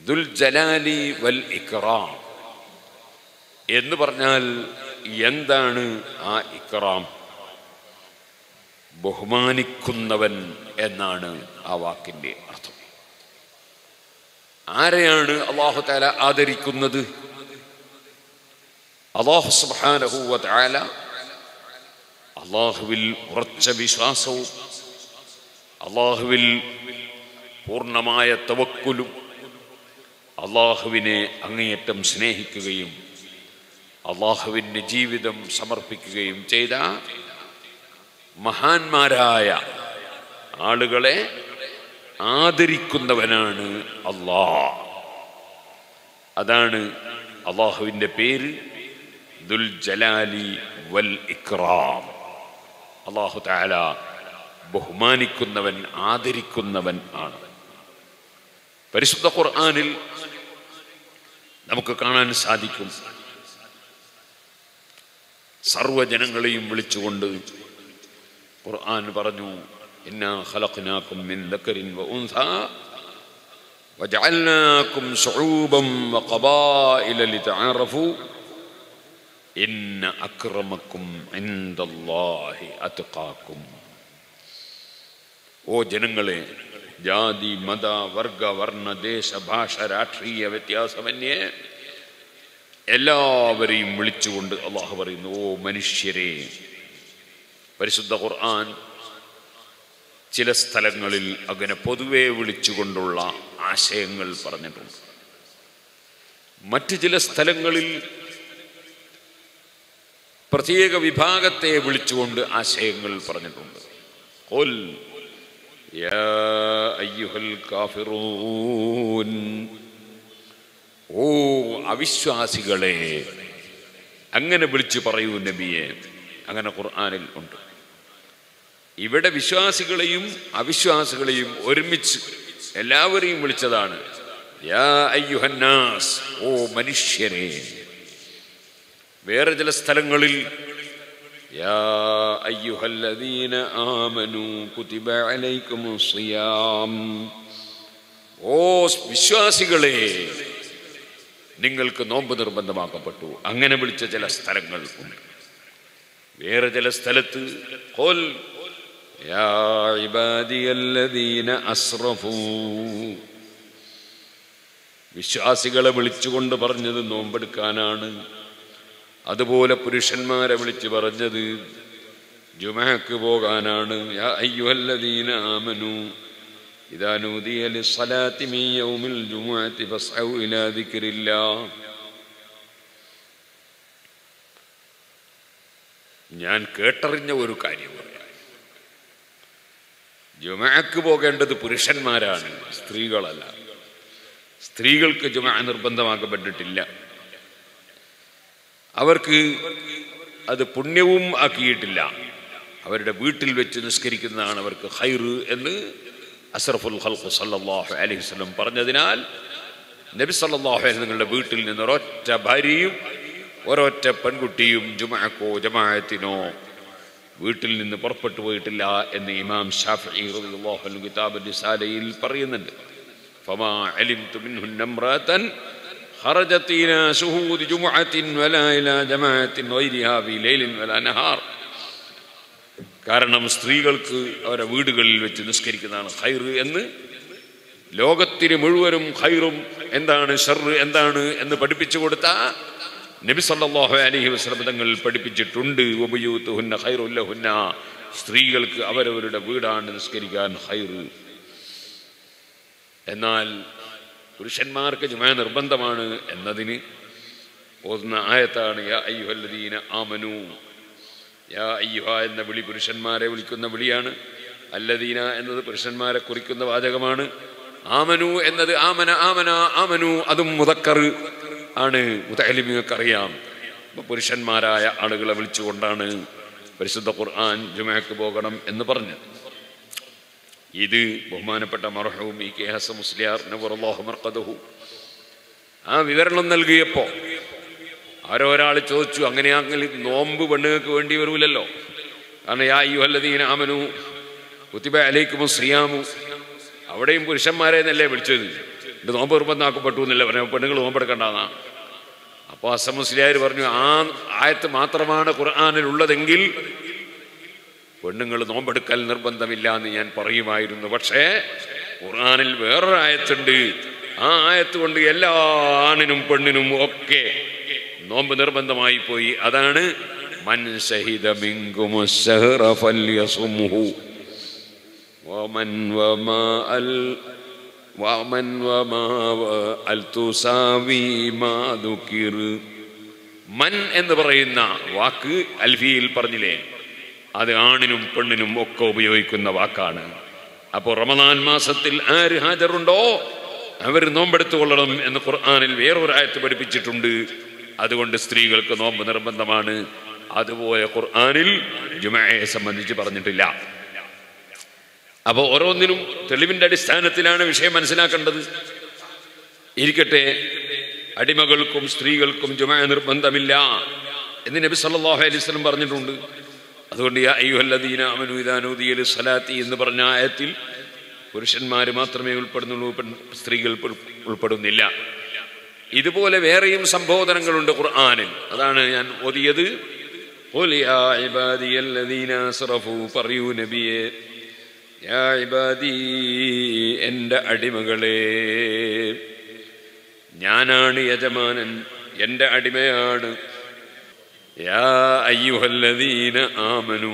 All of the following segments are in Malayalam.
ദുൽ ജലാലി വൽ ഇക്റാം എന്ന് പറഞ്ഞാൽ എന്താണ് ആ ഇക്റാം ബഹുമാനിക്കുന്നവൻ എന്നാണ് ആ വാക്കിൻ്റെ അർത്ഥം ആരെയാണ് അള്ളാഹു താല ആദരിക്കുന്നത് അള്ളാഹു സുബ്ഹാനഹു താല അള്ളാഹുവിൽ ഉറച്ച വിശ്വാസവും അള്ളാഹുവിൽ പൂർണ്ണമായ തവക്കുലും അള്ളാഹുവിനെ അങ്ങേയറ്റം സ്നേഹിക്കുകയും അള്ളാഹുവിൻ്റെ ജീവിതം സമർപ്പിക്കുകയും ചെയ്ത മഹാന്മാരായ ആളുകളെ ആദരിക്കുന്നവനാണ് അള്ളാഹ് അതാണ് അള്ളാഹുവിൻ്റെ പേര് ദുൽ ജലാലി വൽ ഇക്റാം അള്ളാഹു താല ബഹുമാനിക്കുന്നവൻ ആദരിക്കുന്നവൻ ആണ് പരിശുദ്ധ ഖുർആനിൽ നമുക്ക് കാണാൻ സാധിക്കും സർവജനങ്ങളെയും വിളിച്ചുകൊണ്ട് ഖുർആൻ പറഞ്ഞു ഇന്നാ ഖലഖ്നാകും മിൻ ദക്കരിൻ വ ഉൻസാ വജഅൽനാകും ശുഊബൻ വഖബായില ലിതആറഫു ഇന്ന അക്രമക്കും ഇൻദല്ലാഹി അത്ഖാക്കും ഓ ജനങ്ങളെ ജാതി മത വർഗ വർണ്ണ ദേശ ഭാഷ രാഷ്ട്രീയ വ്യത്യാസമന്യേ എല്ലാവരെയും വിളിച്ചുകൊണ്ട് അള്ളാഹു പറയുന്നു ഓ മനുഷ്യരെ പരിശുദ്ധ ഖുർആൻ ചില സ്ഥലങ്ങളിൽ അങ്ങനെ പൊതുവെ വിളിച്ചുകൊണ്ടുള്ള ആശയങ്ങൾ പറഞ്ഞിട്ടുണ്ട് മറ്റ് ചില സ്ഥലങ്ങളിൽ പ്രത്യേക വിഭാഗത്തെ വിളിച്ചുകൊണ്ട് ആശയങ്ങൾ പറഞ്ഞിട്ടുണ്ട് ഖുൽ യാ അയ്യുഹൽ കാഫിറൂൻ ഓ അവിശ്വാസികളെ അങ്ങനെ വിളിച്ചു പറയൂ നബിയെ അങ്ങനെ ഖുർആനിൽ ഉണ്ട് ഇവിടെ വിശ്വാസികളെയും അവിശ്വാസികളെയും ഒരുമിച്ച് എല്ലാവരെയും വിളിച്ചതാണ് യാ അയ്യുഹന്നാസ് ഓ മനുഷ്യരെ വേറെ ചില സ്ഥലങ്ങളിൽ യാ അയ്യുഹല്ലദീന ആമനു കുതിബ അലൈക്കുമുസ് സിയാം ഓ വിശ്വാസികളെ നിങ്ങൾക്ക് നോമ്പ് നിർബന്ധമാക്കപ്പെട്ടു അങ്ങനെ വിളിച്ച ചില സ്ഥലങ്ങൾ ഉണ്ട് വേറെ ചില സ്ഥലത്ത് ഖുൽ യാ ഇബാദിയല്ലദീന അസ്റഫൂ വിശ്വാസികളെ വിളിച്ചുകൊണ്ട് പറഞ്ഞത് നോമ്പെടുക്കാനാണ് അതുപോലെ പുരുഷന്മാരെ വിളിച്ച് പറഞ്ഞത് ജുമാക്ക് പോകാനാണ് യാ അയ്യുഹല്ലദീന ആമനു إذا نودي للصلاة من يوم الجمعة فاسعوا إلى ذكر الله ഞാൻ കേട്ടറിഞ്ഞ ഒരു കാര്യം പറയാം ജുമഅക്ക് പോകേണ്ടത് പുരുഷന്മാരാണ് സ്ത്രീകളല്ല സ്ത്രീകൾക്ക് ജുമ നിർബന്ധമാക്കപ്പെട്ടിട്ടില്ല അവർക്ക് അത് പുണ്യവും ആക്കിയിട്ടില്ല അവരുടെ വീട്ടിൽ വെച്ച് നിസ്കരിക്കുന്നതാണ് അവർക്ക് ഹൈറ് എന്ന് അസറഫുൽ ഖൽഖു സല്ലല്ലാഹു അലൈഹി വസല്ലം പറഞ്ഞതിനാൽ നബി സല്ലല്ലാഹു അലൈഹി നിങ്ങളുടെ വീട്ടിൽ നിന്ന് ഒരൊറ്റ ഭാര്യയും ഒരൊറ്റ പെൺകുട്ടിയും ജുമഅക്കോ ജമാഅത്തിനോ വീട്ടിൽ നിന്ന് പുറപ്പെട്ടു പോയിട്ടില്ല എന്ന് ഇമാം ഷാഫി റളിയല്ലാഹു അൻഹു കിതാബ് റിസാലയിൽ പറയുന്നുണ്ട് ഫമാ അലിംതു മിൻഹുന്ന ഇംറഅതൻ خرجت إلى شهود جمعة ولا إلى جماعة غيرها في ليل ولا نهار കാരണം സ്ത്രീകൾക്ക് അവരുടെ വീടുകളിൽ വെച്ച് നിസ്കരിക്കുന്നതാണ് ഹൈറ് എന്ന് ലോകത്തിന് മുഴുവനും ഹൈറും എന്താണ് ഷർറ് എന്താണ് എന്ന് പഠിപ്പിച്ചു കൊടുത്ത നബി സല്ലല്ലാഹു അലൈഹി വസല്ലം തങ്ങൾ പഠിപ്പിച്ചിട്ടുണ്ട് ഉപയൂത്തുഹുന്ന ഹൈറുല്ലഹുന്ന സ്ത്രീകൾക്ക് അവരവരുടെ വീടാണ് നിസ്കരിക്കാൻ ഹൈറ് എന്നാൽ പുരുഷന്മാർക്ക് ജുമാ നിർബന്ധമാണ് എന്നതിന് ഓതുന്ന ആയത്താണ് യാ അയ്യുഹല്ലദീന ആമനു യാ അയ്യുഹ എന്ന വിളി പുരുഷന്മാരെ വിളിക്കുന്ന വിളിയാണ് അല്ലദീന എന്നത് പുരുഷന്മാരെ കുറിക്കുന്ന വാചകമാണ് ആമനു എന്നത് ആമന ആമന ആമനു അതും മുതക്കർ ആണ് മുതലിമികൾക്കറിയാം അപ്പൊ പുരുഷന്മാരായ ആളുകളെ വിളിച്ചുകൊണ്ടാണ് പരിശുദ്ധ ഖുർആൻ ജുമയ്ക്ക് പോകണം എന്ന് പറഞ്ഞത് ഇത് ബഹുമാനപ്പെട്ട മർഹവും ഇ കെ ഹസ മുസ്ലിയാർ നവറുല്ലാഹു മർക്കദഹു ആ വിവരണം നൽകിയപ്പോൾ ആരോ ഒരാൾ ചോദിച്ചു അങ്ങനെയാണെങ്കിൽ നോമ്പ് പെണ്ണുങ്ങൾക്ക് വേണ്ടി വരൂലല്ലോ കാരണം യാ ഈ വല്ലതീന ആമനു കുത്തിബ അലൈക്കുമോ ശ്രീയാമു അവിടെയും പുരുഷന്മാരെ എന്നല്ലേ വിളിച്ചത് ഇത് നോമ്പ് നിർബന്ധമാക്കപ്പെട്ടു എന്നല്ല പറഞ്ഞ പെണ്ണുങ്ങൾ നോമ്പെടുക്കണ്ടെന്നാ അപ്പോൾ അസം മുസ്ലിയാർ പറഞ്ഞു ആ ആയത്ത് മാത്രമാണ് ഖുർആാനിൽ ഉള്ളതെങ്കിൽ പെണ്ണുങ്ങൾ നോമ്പെടുക്കൽ നിർബന്ധമില്ല എന്ന് ഞാൻ പറയുമായിരുന്നു പക്ഷേ ഖുർആാനിൽ വേറൊരു ആയത്തുണ്ട് ആ ആയത്ത് കൊണ്ട് എല്ലാ ആണിനും പെണ്ണിനും ഒക്കെ നോമ്പ് നിർബന്ധമായി പോയി അതാണ് മൻ ശഹിദ മിങ്കുമു الشهر فليصمه ومن وما ال ومن وما ال تساوي ما ذكر മൻ എന്ന് പറയുന്ന വാക്ക് അൽഫിയിൽ പറഞ്ഞില്ലേ അത് ആണിനും പെണ്ണിനും ഒക്കെ ഉപയോഗിക്കുന്ന വാക്കാണ് അപ്പോൾ റമദാൻ മാസത്തിൽ ആര് ഹാജറുണ്ടോ അവർ നോമ്പെടുത്തു കൊള്ളണം എന്ന് ഖുർആാനിൽ വേറൊരായത്ത് പഠിപ്പിച്ചിട്ടുണ്ട് അതുകൊണ്ട് സ്ത്രീകൾക്ക് നോമ്പ് നിർബന്ധമാണ് അതുപോലെ ഖുർആാനിൽ ജുമയെ സംബന്ധിച്ച് പറഞ്ഞിട്ടില്ല അപ്പോൾ ഓരോന്നിനും തെളിവിന്റെ അടിസ്ഥാനത്തിലാണ് വിഷയം മനസ്സിലാക്കേണ്ടത് ഇരിക്കട്ടെ അടിമകൾക്കും സ്ത്രീകൾക്കും ജുമ നിർബന്ധമില്ല എന്ന് നബി സല്ലല്ലാഹു അലൈഹി വസല്ലം പറഞ്ഞിട്ടുണ്ട് അതുകൊണ്ട് യാ അയ്യുഹല്ലദീന ആമനു ഇദാ നൂദിയ ലിസ്സലാത്തി എന്ന് പറഞ്ഞ ആയത്തിൽ പുരുഷന്മാർ മാത്രമേ ഉൾപ്പെടുന്നുള്ളൂ പെൺ സ്ത്രീകൾ ഉൾ- ഉൾപ്പെടുന്നില്ല ഇതുപോലെ വേറെയും സംബോധനങ്ങളുണ്ട് ഖുർആനിൽ അതാണ് ഞാൻ ഓതിയത് ഖുൽ യാ ഇബാദിയല്ലദീന അസ്റഫു പറയൂ നബിയെ യാ ഇബാദി എൻ്റെ അടിമകളെ ഞാനാണ് യജമാനൻ എൻ്റെ അടിമയാണ് യാ അയ്യുഹല്ലദീന ആമനു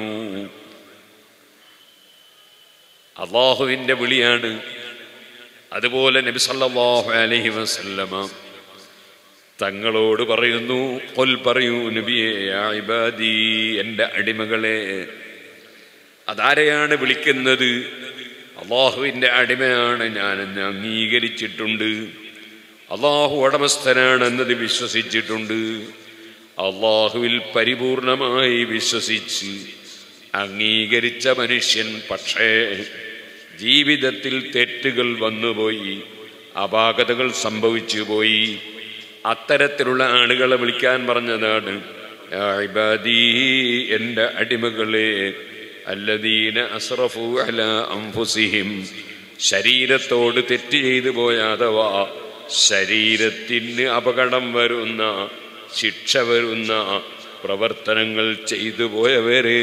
അള്ളാഹുവിൻ്റെ വിളിയാണ് അതുപോലെ നബി സല്ലല്ലാഹു അലൈഹി വസല്ലമ തങ്ങളോട് പറയുന്നു കൊൽ പറയൂ നബിയെ യാ ഇബാദി എൻ്റെ അടിമകളെ അതാരെയാണ് വിളിക്കുന്നത് അള്ളാഹുവിൻ്റെ അടിമയാണ് ഞാനെന്ന് അംഗീകരിച്ചിട്ടുണ്ട് അള്ളാഹു ഉടമസ്ഥനാണെന്നത് വിശ്വസിച്ചിട്ടുണ്ട് അള്ളാഹുവിൽ പരിപൂർണമായി വിശ്വസിച്ച് അംഗീകരിച്ച മനുഷ്യൻ പക്ഷേ ജീവിതത്തിൽ തെറ്റുകൾ വന്നുപോയി അപാകതകൾ സംഭവിച്ചു പോയി അത്തരത്തിലുള്ള ആളുകളെ വിളിക്കാൻ പറഞ്ഞതാണ് യാ ഇബാദീ എൻ്റെ അടിമകളെ അല്ലദീന അസ്റഫു അല അംഫുസിഹിം ശരീരത്തോട് തെറ്റ് ചെയ്തു പോയ അഥവാ ശരീരത്തിന് അപകടം വരുന്ന ശിക്ഷ വരുന്ന പ്രവർത്തനങ്ങൾ ചെയ്തു പോയവരെ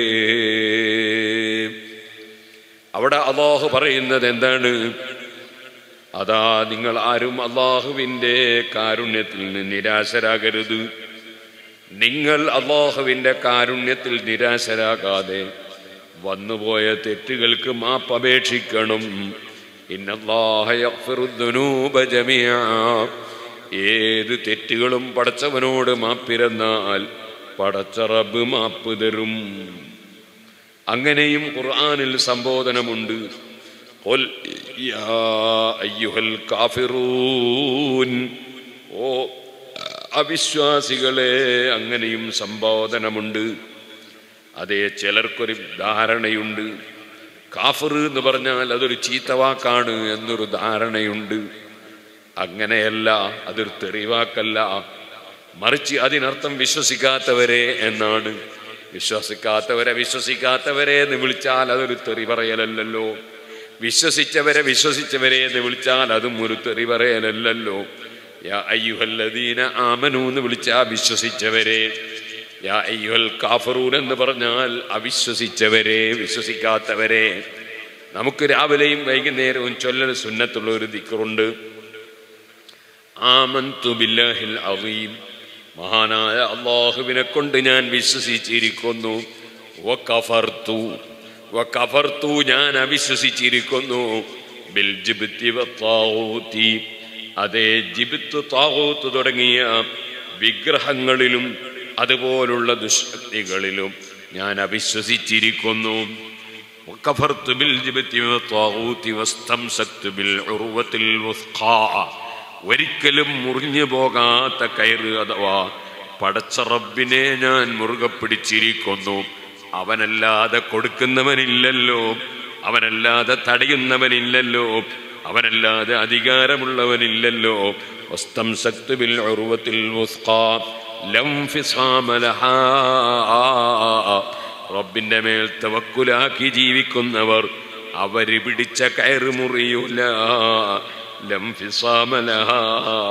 അവിടെ അള്ളാഹു പറയുന്നത് എന്താണ് അതാ നിങ്ങൾ ആരും അള്ളാഹുവിൻ്റെ കാരുണ്യത്തിൽ നിന്ന് നിരാശരാകരുത് നിങ്ങൾ അള്ളാഹുവിൻ്റെ കാരുണ്യത്തിൽ നിരാശരാകാതെ വന്നുപോയ തെറ്റുകൾക്ക് മാപ്പപേക്ഷിക്കണം ഇന്നല്ലാഹ യഗ്ഫിറു ദുനൂബ ജമീഅ. ഏത് തെറ്റുകളും പടച്ചവനോട് മാപ്പിരന്നാൽ പടച്ച റബ്ബ് മാപ്പ് തരും അങ്ങനെയും ഖുർആനിൽ സംബോധനമുണ്ട് ഖുൽ യാ അയ്യുഹൽ കാഫിറൂൻ ഓ അവിശ്വാസികളെ അങ്ങനെയും സംബോധനമുണ്ട് അതേ ചിലർക്കൊരു ധാരണയുണ്ട് കാഫിർ എന്ന് പറഞ്ഞാൽ അതൊരു ചീത്തവാക്കാണ് എന്നൊരു ധാരണയുണ്ട് അങ്ങനെയല്ല അതൊരു തെറിവാക്കല്ല മറിച്ച് അതിനർത്ഥം വിശ്വസിക്കാത്തവരെ എന്നാണ് വിശ്വസിക്കാത്തവരെ വിശ്വസിക്കാത്തവരെ എന്ന് വിളിച്ചാൽ അതൊരു തെറി പറയലല്ലല്ലോ വിശ്വസിച്ചവരെ വിശ്വസിച്ചവരെ എന്ന് വിളിച്ചാൽ അതും ഒരു തെറി പറയലല്ലല്ലോ യാ അയ്യുഹല്ലദീന ആമനു എന്ന് വിളിച്ചാൽ വിശ്വസിച്ചവരെ യാ അയ്യുഹൽ കാഫറൂൻ എന്ന് പറഞ്ഞാൽ അവിശ്വസിച്ചവരെ വിശ്വസിക്കാത്തവരെ നമുക്ക് രാവിലെയും വൈകുന്നേരവും ചൊല്ലൽ സുന്നത്തുള്ള ഒരു ദിക്കറുണ്ട് ആമന്തു ബില്ലാഹിൽ അളീം മഹാനായ അള്ളാഹുവിനെ കൊണ്ട് ഞാൻ വിശ്വസിച്ചിരിക്കുന്നു വകഫർതു വകഫർതു ഞാൻ അവിശ്വസിച്ചിരിക്കുന്നു ബിൽ ജിബ്തി വത്താഊതി അതേ ജിബ്ത്ത് താഊത്ത് തുടങ്ങിയ വിഗ്രഹങ്ങളിലും അതുപോലുള്ള ദുഷ്ശക്തികളിലും ഞാൻ അവിശ്വസിച്ചിരിക്കുന്നു وكفرت بالجبت والطاغوت واستمسكت بالعروة الوثقى ഒരിക്കലും മുറിഞ്ഞു പോകാത്ത കയറ് അഥവാ പടച്ച റബ്ബിനെ ഞാൻ മുറുകെ പിടിച്ചിരിക്കുന്നു അവനല്ലാതെ കൊടുക്കുന്നവനില്ലല്ലോ അവനല്ലാതെ തടയുന്നവനില്ലല്ലോ അവനല്ലാതെ അധികാരമുള്ളവനില്ലല്ലോ വസ്തംസക്ത് ബിൽ ഉറുവത്തിൽ വുസ്ഖാ ലം ഫിസാമ ലഹാ റബ്ബിന്റെ മേൽ തവക്കുലാക്കി ജീവിക്കുന്നവർ അവര് പിടിച്ച കയറ് മുറിയൂല لا انفصام لها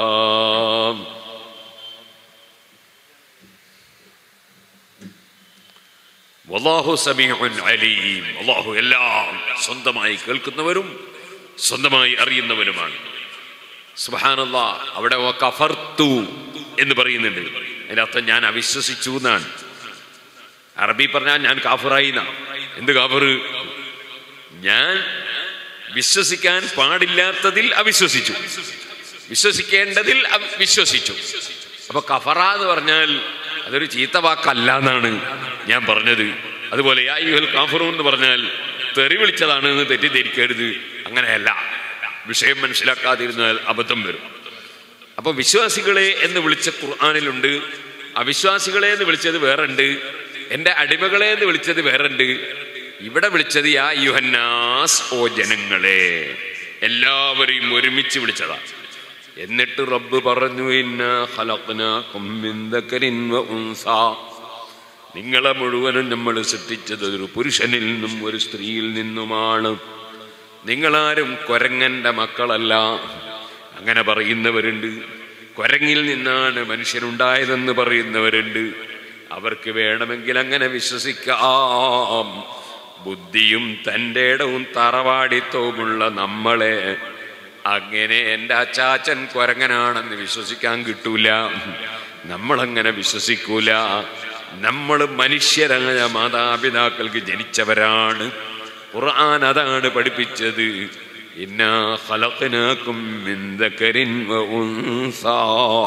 വല്ലാഹു സമീഉൻ അലീം അല്ലാഹു എല്ലാം സ്വന്തമായി കേൾക്കുന്നവരും സ്വന്തമായി അറിയുന്നവരുമാണ് സുബ്ഹാനല്ലാ അവിടെ വ കഫർതു എന്ന് പറയുന്നുണ്ട് അതിന്റെ അർത്ഥം ഞാൻ അവിശ്വസിച്ചു എന്നാണ് അറബി പറഞ്ഞാൽ ഞാൻ കാഫറായി എന്നാ എന്ത് കാഫർ ഞാൻ വിശ്വസിക്കാൻ പാടില്ലാത്തതിൽ അവിശ്വസിച്ചു വിശ്വസിക്കേണ്ടതിൽ അവ- വിശ്വസിച്ചു അപ്പൊ കഫറ എന്ന് പറഞ്ഞാൽ അതൊരു ചീത്ത വാക്കല്ല എന്നാണ് ഞാൻ പറഞ്ഞത് അതുപോലെ യാ യുഹൽ കാഫറു എന്ന് പറഞ്ഞാൽ തെറി വിളിച്ചതാണ് എന്ന് തെറ്റിദ്ധരിക്കരുത് അങ്ങനെയല്ല വിഷയം മനസ്സിലാക്കാതിരുന്നാൽ അബദ്ധം വരും അപ്പൊ വിശ്വാസികളെ എന്ന് വിളിച്ച ഖുർആാനിലുണ്ട് അവിശ്വാസികളെ എന്ന് വിളിച്ചത് വേറുണ്ട് എൻ്റെ അടിമകളെ എന്ന് വിളിച്ചത് വേറുണ്ട് ഇവിടെ വിളിച്ചത് യാ യുഹന്നാസ് ഓ ജനങ്ങളെ എല്ലാവരെയും ഒരുമിച്ച് വിളിച്ചതാ എന്നിട്ട് റബ്ബ് പറഞ്ഞു ഇന്നാ ഖലഖ്നാകും മിൻ ദക്കരിൻ വ ഉൻസാ നിങ്ങളെ മുഴുവനും നമ്മൾ സൃഷ്ടിച്ചത് ഒരു പുരുഷനിൽ നിന്നും ഒരു സ്ത്രീയിൽ നിന്നുമാണ് നിങ്ങളാരും കൊരങ്ങന്റെ മക്കളല്ല അങ്ങനെ പറയുന്നവരുണ്ട് കൊരങ്ങിൽ നിന്നാണ് മനുഷ്യനുണ്ടായതെന്ന് പറയുന്നവരുണ്ട് അവർക്ക് വേണമെങ്കിൽ അങ്ങനെ വിശ്വസിക്കാം ബുദ്ധിയും തൻ്റെ ഇടവും തറവാടിത്തവുമുള്ള നമ്മളെ അങ്ങനെ എൻ്റെ അച്ചാച്ചൻ കൊരങ്ങനാണെന്ന് വിശ്വസിക്കാൻ കിട്ടൂല നമ്മളങ്ങനെ വിശ്വസിക്കൂല നമ്മൾ മനുഷ്യരായ മാതാപിതാക്കൾക്ക് ജനിച്ചവരാണ് ഖുർആൻ അതാണ് പഠിപ്പിച്ചത് ഇന്നാ ഖലഖ്നാകും മിൻ ദക്കരിൻ വ ഉൻസാ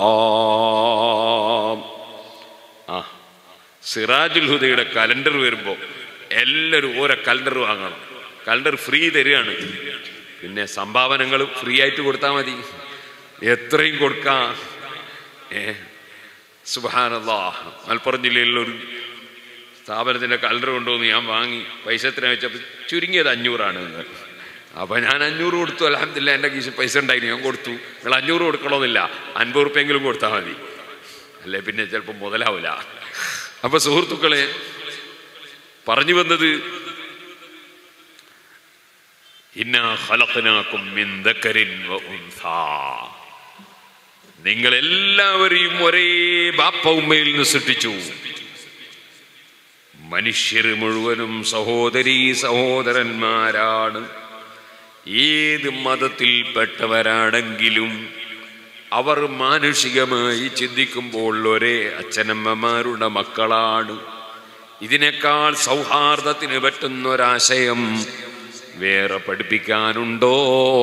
ആ സിറാജുൽ ഹുദയുടെ കലണ്ടർ വരുമ്പോൾ എല്ലാവരും ഓരോ കലണ്ടർ വാങ്ങണം കലണ്ടർ ഫ്രീ തരികയാണ് പിന്നെ സംഭാവനകൾ ഫ്രീ ആയിട്ട് കൊടുത്താൽ മതി എത്രയും കൊടുക്കാം ഏ സുബാനല്ലാ മലപ്പുറം ജില്ലയിലുള്ള ഒരു സ്ഥാപനത്തിന്റെ കലണ്ടർ കൊണ്ടുവന്ന് ഞാൻ വാങ്ങി പൈസ എത്ര വെച്ചപ്പോൾ ചുരുങ്ങിയത് അഞ്ഞൂറാണ് എന്ന് അപ്പൊ ഞാൻ അഞ്ഞൂറ് കൊടുത്തു അലഹമില്ല എൻ്റെ കീശ പൈസ ഉണ്ടായിരുന്നു ഞാൻ കൊടുത്തു നിങ്ങൾ അഞ്ഞൂറ് കൊടുക്കണമെന്നില്ല അൻപത് റുപ്യെങ്കിലും കൊടുത്താൽ മതി അല്ലേ പിന്നെ ചിലപ്പോൾ മുതലാവില്ല അപ്പൊ സുഹൃത്തുക്കളെ പറഞ്ഞു വന്നത് ഇന്നാ ഖലഖ്നാകും മിൻ ദക്കരിൻ വ ഉൻസാ നിങ്ങൾ എല്ലാവരെയും ഒരേ ബാപ്പ ഉമ്മയിൽ നിന്ന് സൃഷ്ടിച്ചു മനുഷ്യർ മുഴുവനും സഹോദരീ സഹോദരന്മാരാണ് ഏത് മതത്തിൽപ്പെട്ടവരാണെങ്കിലും അവർ മാനുഷികമായി ചിന്തിക്കുമ്പോൾ ഒരേ അച്ഛനമ്മമാരുടെ മക്കളാണ് ഇതിനേക്കാൾ സൗഹാർദ്ദത്തിന് പറ്റുന്ന ഒരാശയം വേറെ പഠിപ്പിക്കാനുണ്ടോ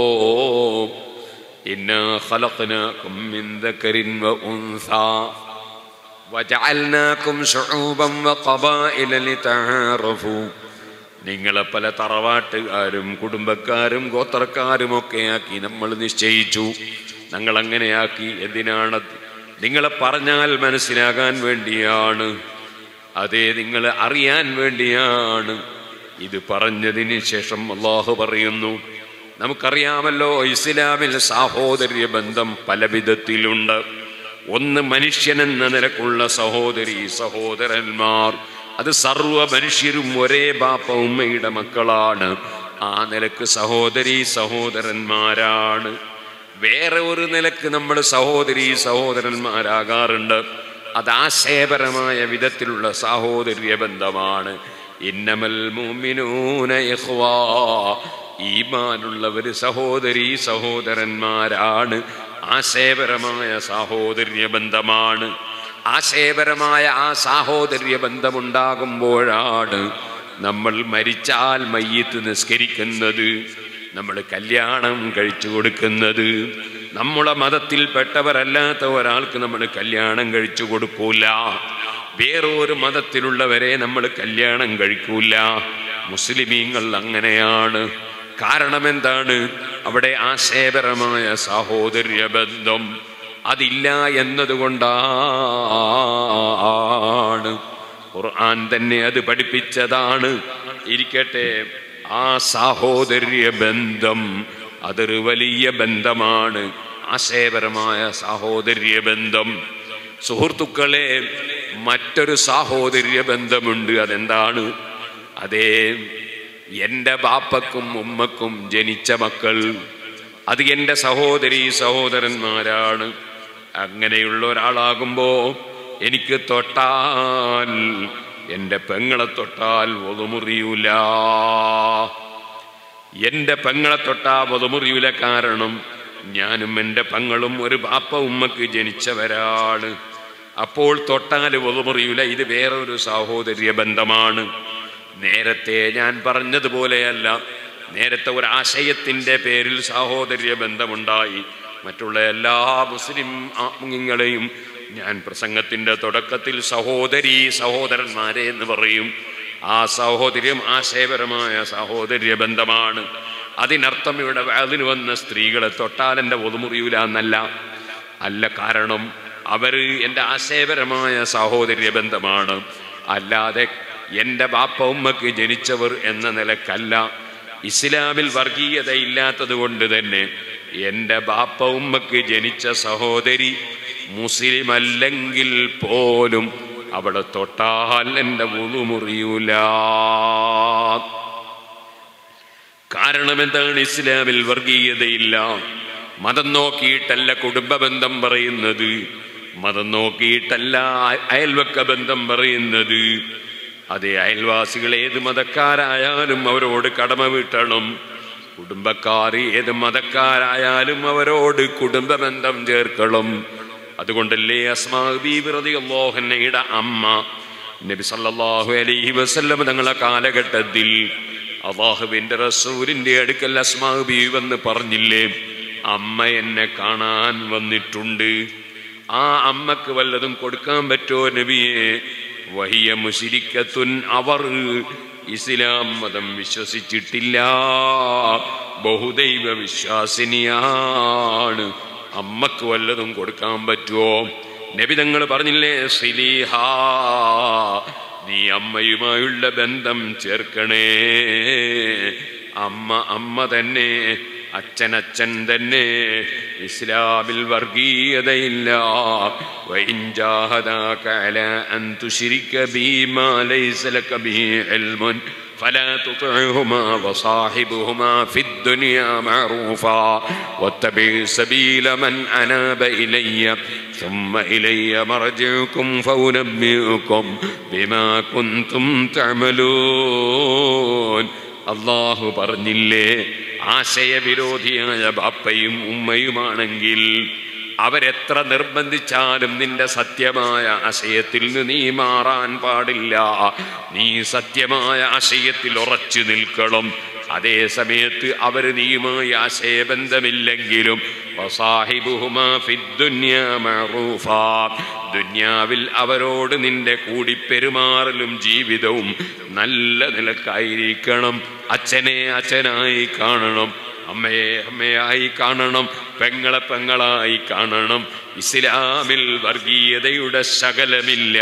ഇന്നാ ഖലഖ്നാകും മിൻ ദക്കരിൻ വ ഉൻസാ വജഅൽനാകും ശുഊബൻ വഖബായില ലിതആറഫു നിങ്ങളെ പല തറവാട്ടുകാരും കുടുംബക്കാരും ഗോത്രക്കാരും ഒക്കെ ആക്കി നമ്മൾ നിശ്ചയിച്ചു ഞങ്ങൾ അങ്ങനെയാക്കി എന്തിനാണ് നിങ്ങളെ പറഞ്ഞാൽ മനസ്സിലാകാൻ വേണ്ടിയാണ് അതേ നിങ്ങൾ അറിയാൻ വേണ്ടിയാണ് ഇത് പറഞ്ഞതിന് ശേഷം അള്ളാഹു പറയുന്നു നമുക്കറിയാമല്ലോ ഇസ്ലാമിൽ സാഹോദര്യ ബന്ധം പല വിധത്തിലുണ്ട് ഒന്ന് മനുഷ്യൻ എന്ന നിലക്കുള്ള സഹോദരി സഹോദരന്മാർ അത് സർവ മനുഷ്യരും ഒരേ ബാപ്പ ഉമ്മയുടെ മക്കളാണ് ആ നിലക്ക് സഹോദരി സഹോദരന്മാരാണ് വേറെ ഒരു നിലക്ക് നമ്മൾ സഹോദരി സഹോദരന്മാരാകാറുണ്ട് അത് ആശയപരമായ വിധത്തിലുള്ള സാഹോദര്യ ബന്ധമാണ് ഇന്നമൽ മുഅ്മിനൂന ഇഖ്വാ ഈമാനുള്ളവർ സഹോദരി സഹോദരന്മാരാണ് ആശയപരമായ സാഹോദര്യ ബന്ധമാണ് ആശയപരമായ ആ സാഹോദര്യ ബന്ധമുണ്ടാകുമ്പോഴാണ് നമ്മൾ മരിച്ചാൽ മയ്യത്ത് നിസ്കരിക്കുന്നത് നമ്മൾ കല്യാണം കഴിച്ചു കൊടുക്കുന്നത് നമ്മളെ മതത്തിൽപ്പെട്ടവരല്ലാത്ത ഒരാൾക്ക് നമ്മൾ കല്യാണം കഴിച്ചു കൊടുക്കൂല വേറൊരു മതത്തിലുള്ളവരെ നമ്മൾ കല്യാണം കഴിക്കൂല മുസ്ലിമീങ്ങൾ അങ്ങനെയാണ് കാരണം എന്താണ് അവിടെ ആശയപരമായ സാഹോദര്യ ബന്ധം അതില്ല എന്നതുകൊണ്ടാണ് ഖുർആൻ തന്നെ അത് പഠിപ്പിച്ചതാണ് ഇരിക്കട്ടെ ആ സാഹോദര്യ ബന്ധം അതൊരു വലിയ ബന്ധമാണ് ആശയപരമായ സാഹോദര്യ ബന്ധം സുഹൃത്തുക്കളെ മറ്റൊരു സാഹോദര്യ ബന്ധമുണ്ട് അതെന്താണ് അതേ എൻ്റെ ബാപ്പക്കും ഉമ്മക്കും ജനിച്ച മക്കൾ അത് എൻ്റെ സഹോദരി സഹോദരന്മാരാണ് അങ്ങനെയുള്ള ഒരാളാകുമ്പോൾ എനിക്ക് തൊട്ടാൽ എൻ്റെ പെങ്ങളെ തൊട്ടാൽ ഒതുമുറിയൂല എൻ്റെ പെങ്ങളെ തൊട്ടാ ഒതുമുറിയൂല കാരണം ഞാനും എൻ്റെ പെങ്ങളും ഒരു ബാപ്പ ഉമ്മക്ക് ജനിച്ചവരാണ് അപ്പോൾ തൊട്ടാൽ ഒതുമുറിയൂല ഇത് വേറൊരു സാഹോദര്യ ബന്ധമാണ് നേരത്തെ ഞാൻ പറഞ്ഞതുപോലെയല്ല നേരത്തെ ഒരു ആശയത്തിൻ്റെ പേരിൽ സാഹോദര്യ ബന്ധമുണ്ടായി മറ്റുള്ള എല്ലാ മുസ്ലിം ആത്മീയങ്ങളെയും ഞാൻ പ്രസംഗത്തിൻ്റെ തുടക്കത്തിൽ സഹോദരി സഹോദരന്മാരെ എന്ന് പറയും ആ സഹോദര്യം ആശയപരമായ സഹോദര്യ ബന്ധമാണ് അതിനർത്ഥം ഇവിടെ അതിന് വന്ന സ്ത്രീകളെ തൊട്ടാൽ എൻ്റെ ഒതുമുറിയൂല എന്നല്ല അല്ല കാരണം അവർ എൻ്റെ ആശയപരമായ സഹോദര്യ ബന്ധമാണ് അല്ലാതെ എൻ്റെ ബാപ്പ ഉമ്മക്ക് ജനിച്ചവർ എന്ന നിലക്കല്ല ഇസ്ലാമിൽ വർഗീയത ഇല്ലാത്തത് കൊണ്ട് തന്നെ എൻ്റെ ബാപ്പ ഉമ്മക്ക് ജനിച്ച സഹോദരി മുസ്ലിം അല്ലെങ്കിൽ പോലും അവിടെ തൊട്ടാൽ എൻ്റെ മുളു മുറിയൂല കാരണം എന്താണ് ഇസ്ലാമിൽ വർഗീയതയില്ല മതം നോക്കിയിട്ടല്ല കുടുംബ ബന്ധം പറയുന്നത് മതം നോക്കിയിട്ടല്ല അയൽവക്ക ബന്ധം പറയുന്നത് അതേ അയൽവാസികൾ ഏത് മതക്കാരായാലും അവരോട് കടമ വീട്ടണം കുടുംബക്കാർ ഏത് മതക്കാരായാലും അവരോട് കുടുംബ ബന്ധം ചേർക്കണം അതുകൊണ്ടല്ലേ അസ്മാബിയുടെ അമ്മ നബി സല്ലല്ലാഹു അലൈഹി വസല്ലം തങ്ങളെ കാലഘട്ടത്തിൽ അള്ളാഹുവിന്റെ റസൂലിന്റെ അടുക്കൽ അസ്മാബീവ് എന്ന് പറഞ്ഞില്ലേ അമ്മ എന്നെ കാണാൻ വന്നിട്ടുണ്ട് ആ അമ്മക്ക് വല്ലതും കൊടുക്കാൻ പറ്റുമോ നബിയെ വഹിയ മുശിരിക്കത്തുൻ അവർ ഇസ്ലാം മതം വിശ്വസിച്ചിട്ടില്ല ബഹുദൈവ വിശ്വാസിനിയാണ് അമ്മക്ക് വല്ലതും കൊടുക്കാൻ പറ്റുമോ നബി തങ്ങൾ പറഞ്ഞില്ലേ സിലിഹ നീ അമ്മയുമായുള്ള ബന്ധം ചേർക്കണേ അമ്മ അമ്മ തന്നെ അച്ഛൻ അച്ഛൻ തന്നെ ഇസ്ലാമിൽ വർഗീയതയില്ല وإن جاهداك على أن تشرك بي ما ليس لك به علم فلا تطعهما وصاحبهما في الدنيا معروفا واتبع سبيل من أناب إلي ثم إلي مرجعكم فأنبئكم بما كنتم تعملون അള്ളാഹു പറഞ്ഞില്ലേ ആശയവിരോധിയായ ബാപ്പയും ഉമ്മയുമാണെങ്കിൽ അവരെത്ര നിർബന്ധിച്ചാലും നിന്റെ സത്യമായ ആശയത്തിൽ നിന്ന് നീ മാറാൻ പാടില്ല നീ സത്യമായ ആശയത്തിൽ ഉറച്ചു നിൽക്കണം അതേ സമയത്ത് അവർ നീയുമായി ആശയബന്ധമില്ലെങ്കിലും ദുന്യാവിൽ അവരോട് നിന്റെ കൂടി പെരുമാറലും ജീവിതവും നല്ല നിലക്കായിരിക്കണം അച്ഛനെ അച്ഛനായി കാണണം അമ്മയെ അമ്മയായി കാണണം പെങ്ങളെ പെങ്ങളായി കാണണം ഇസ്ലാമിൽ വർഗീയതയുടെ ശകലമില്ല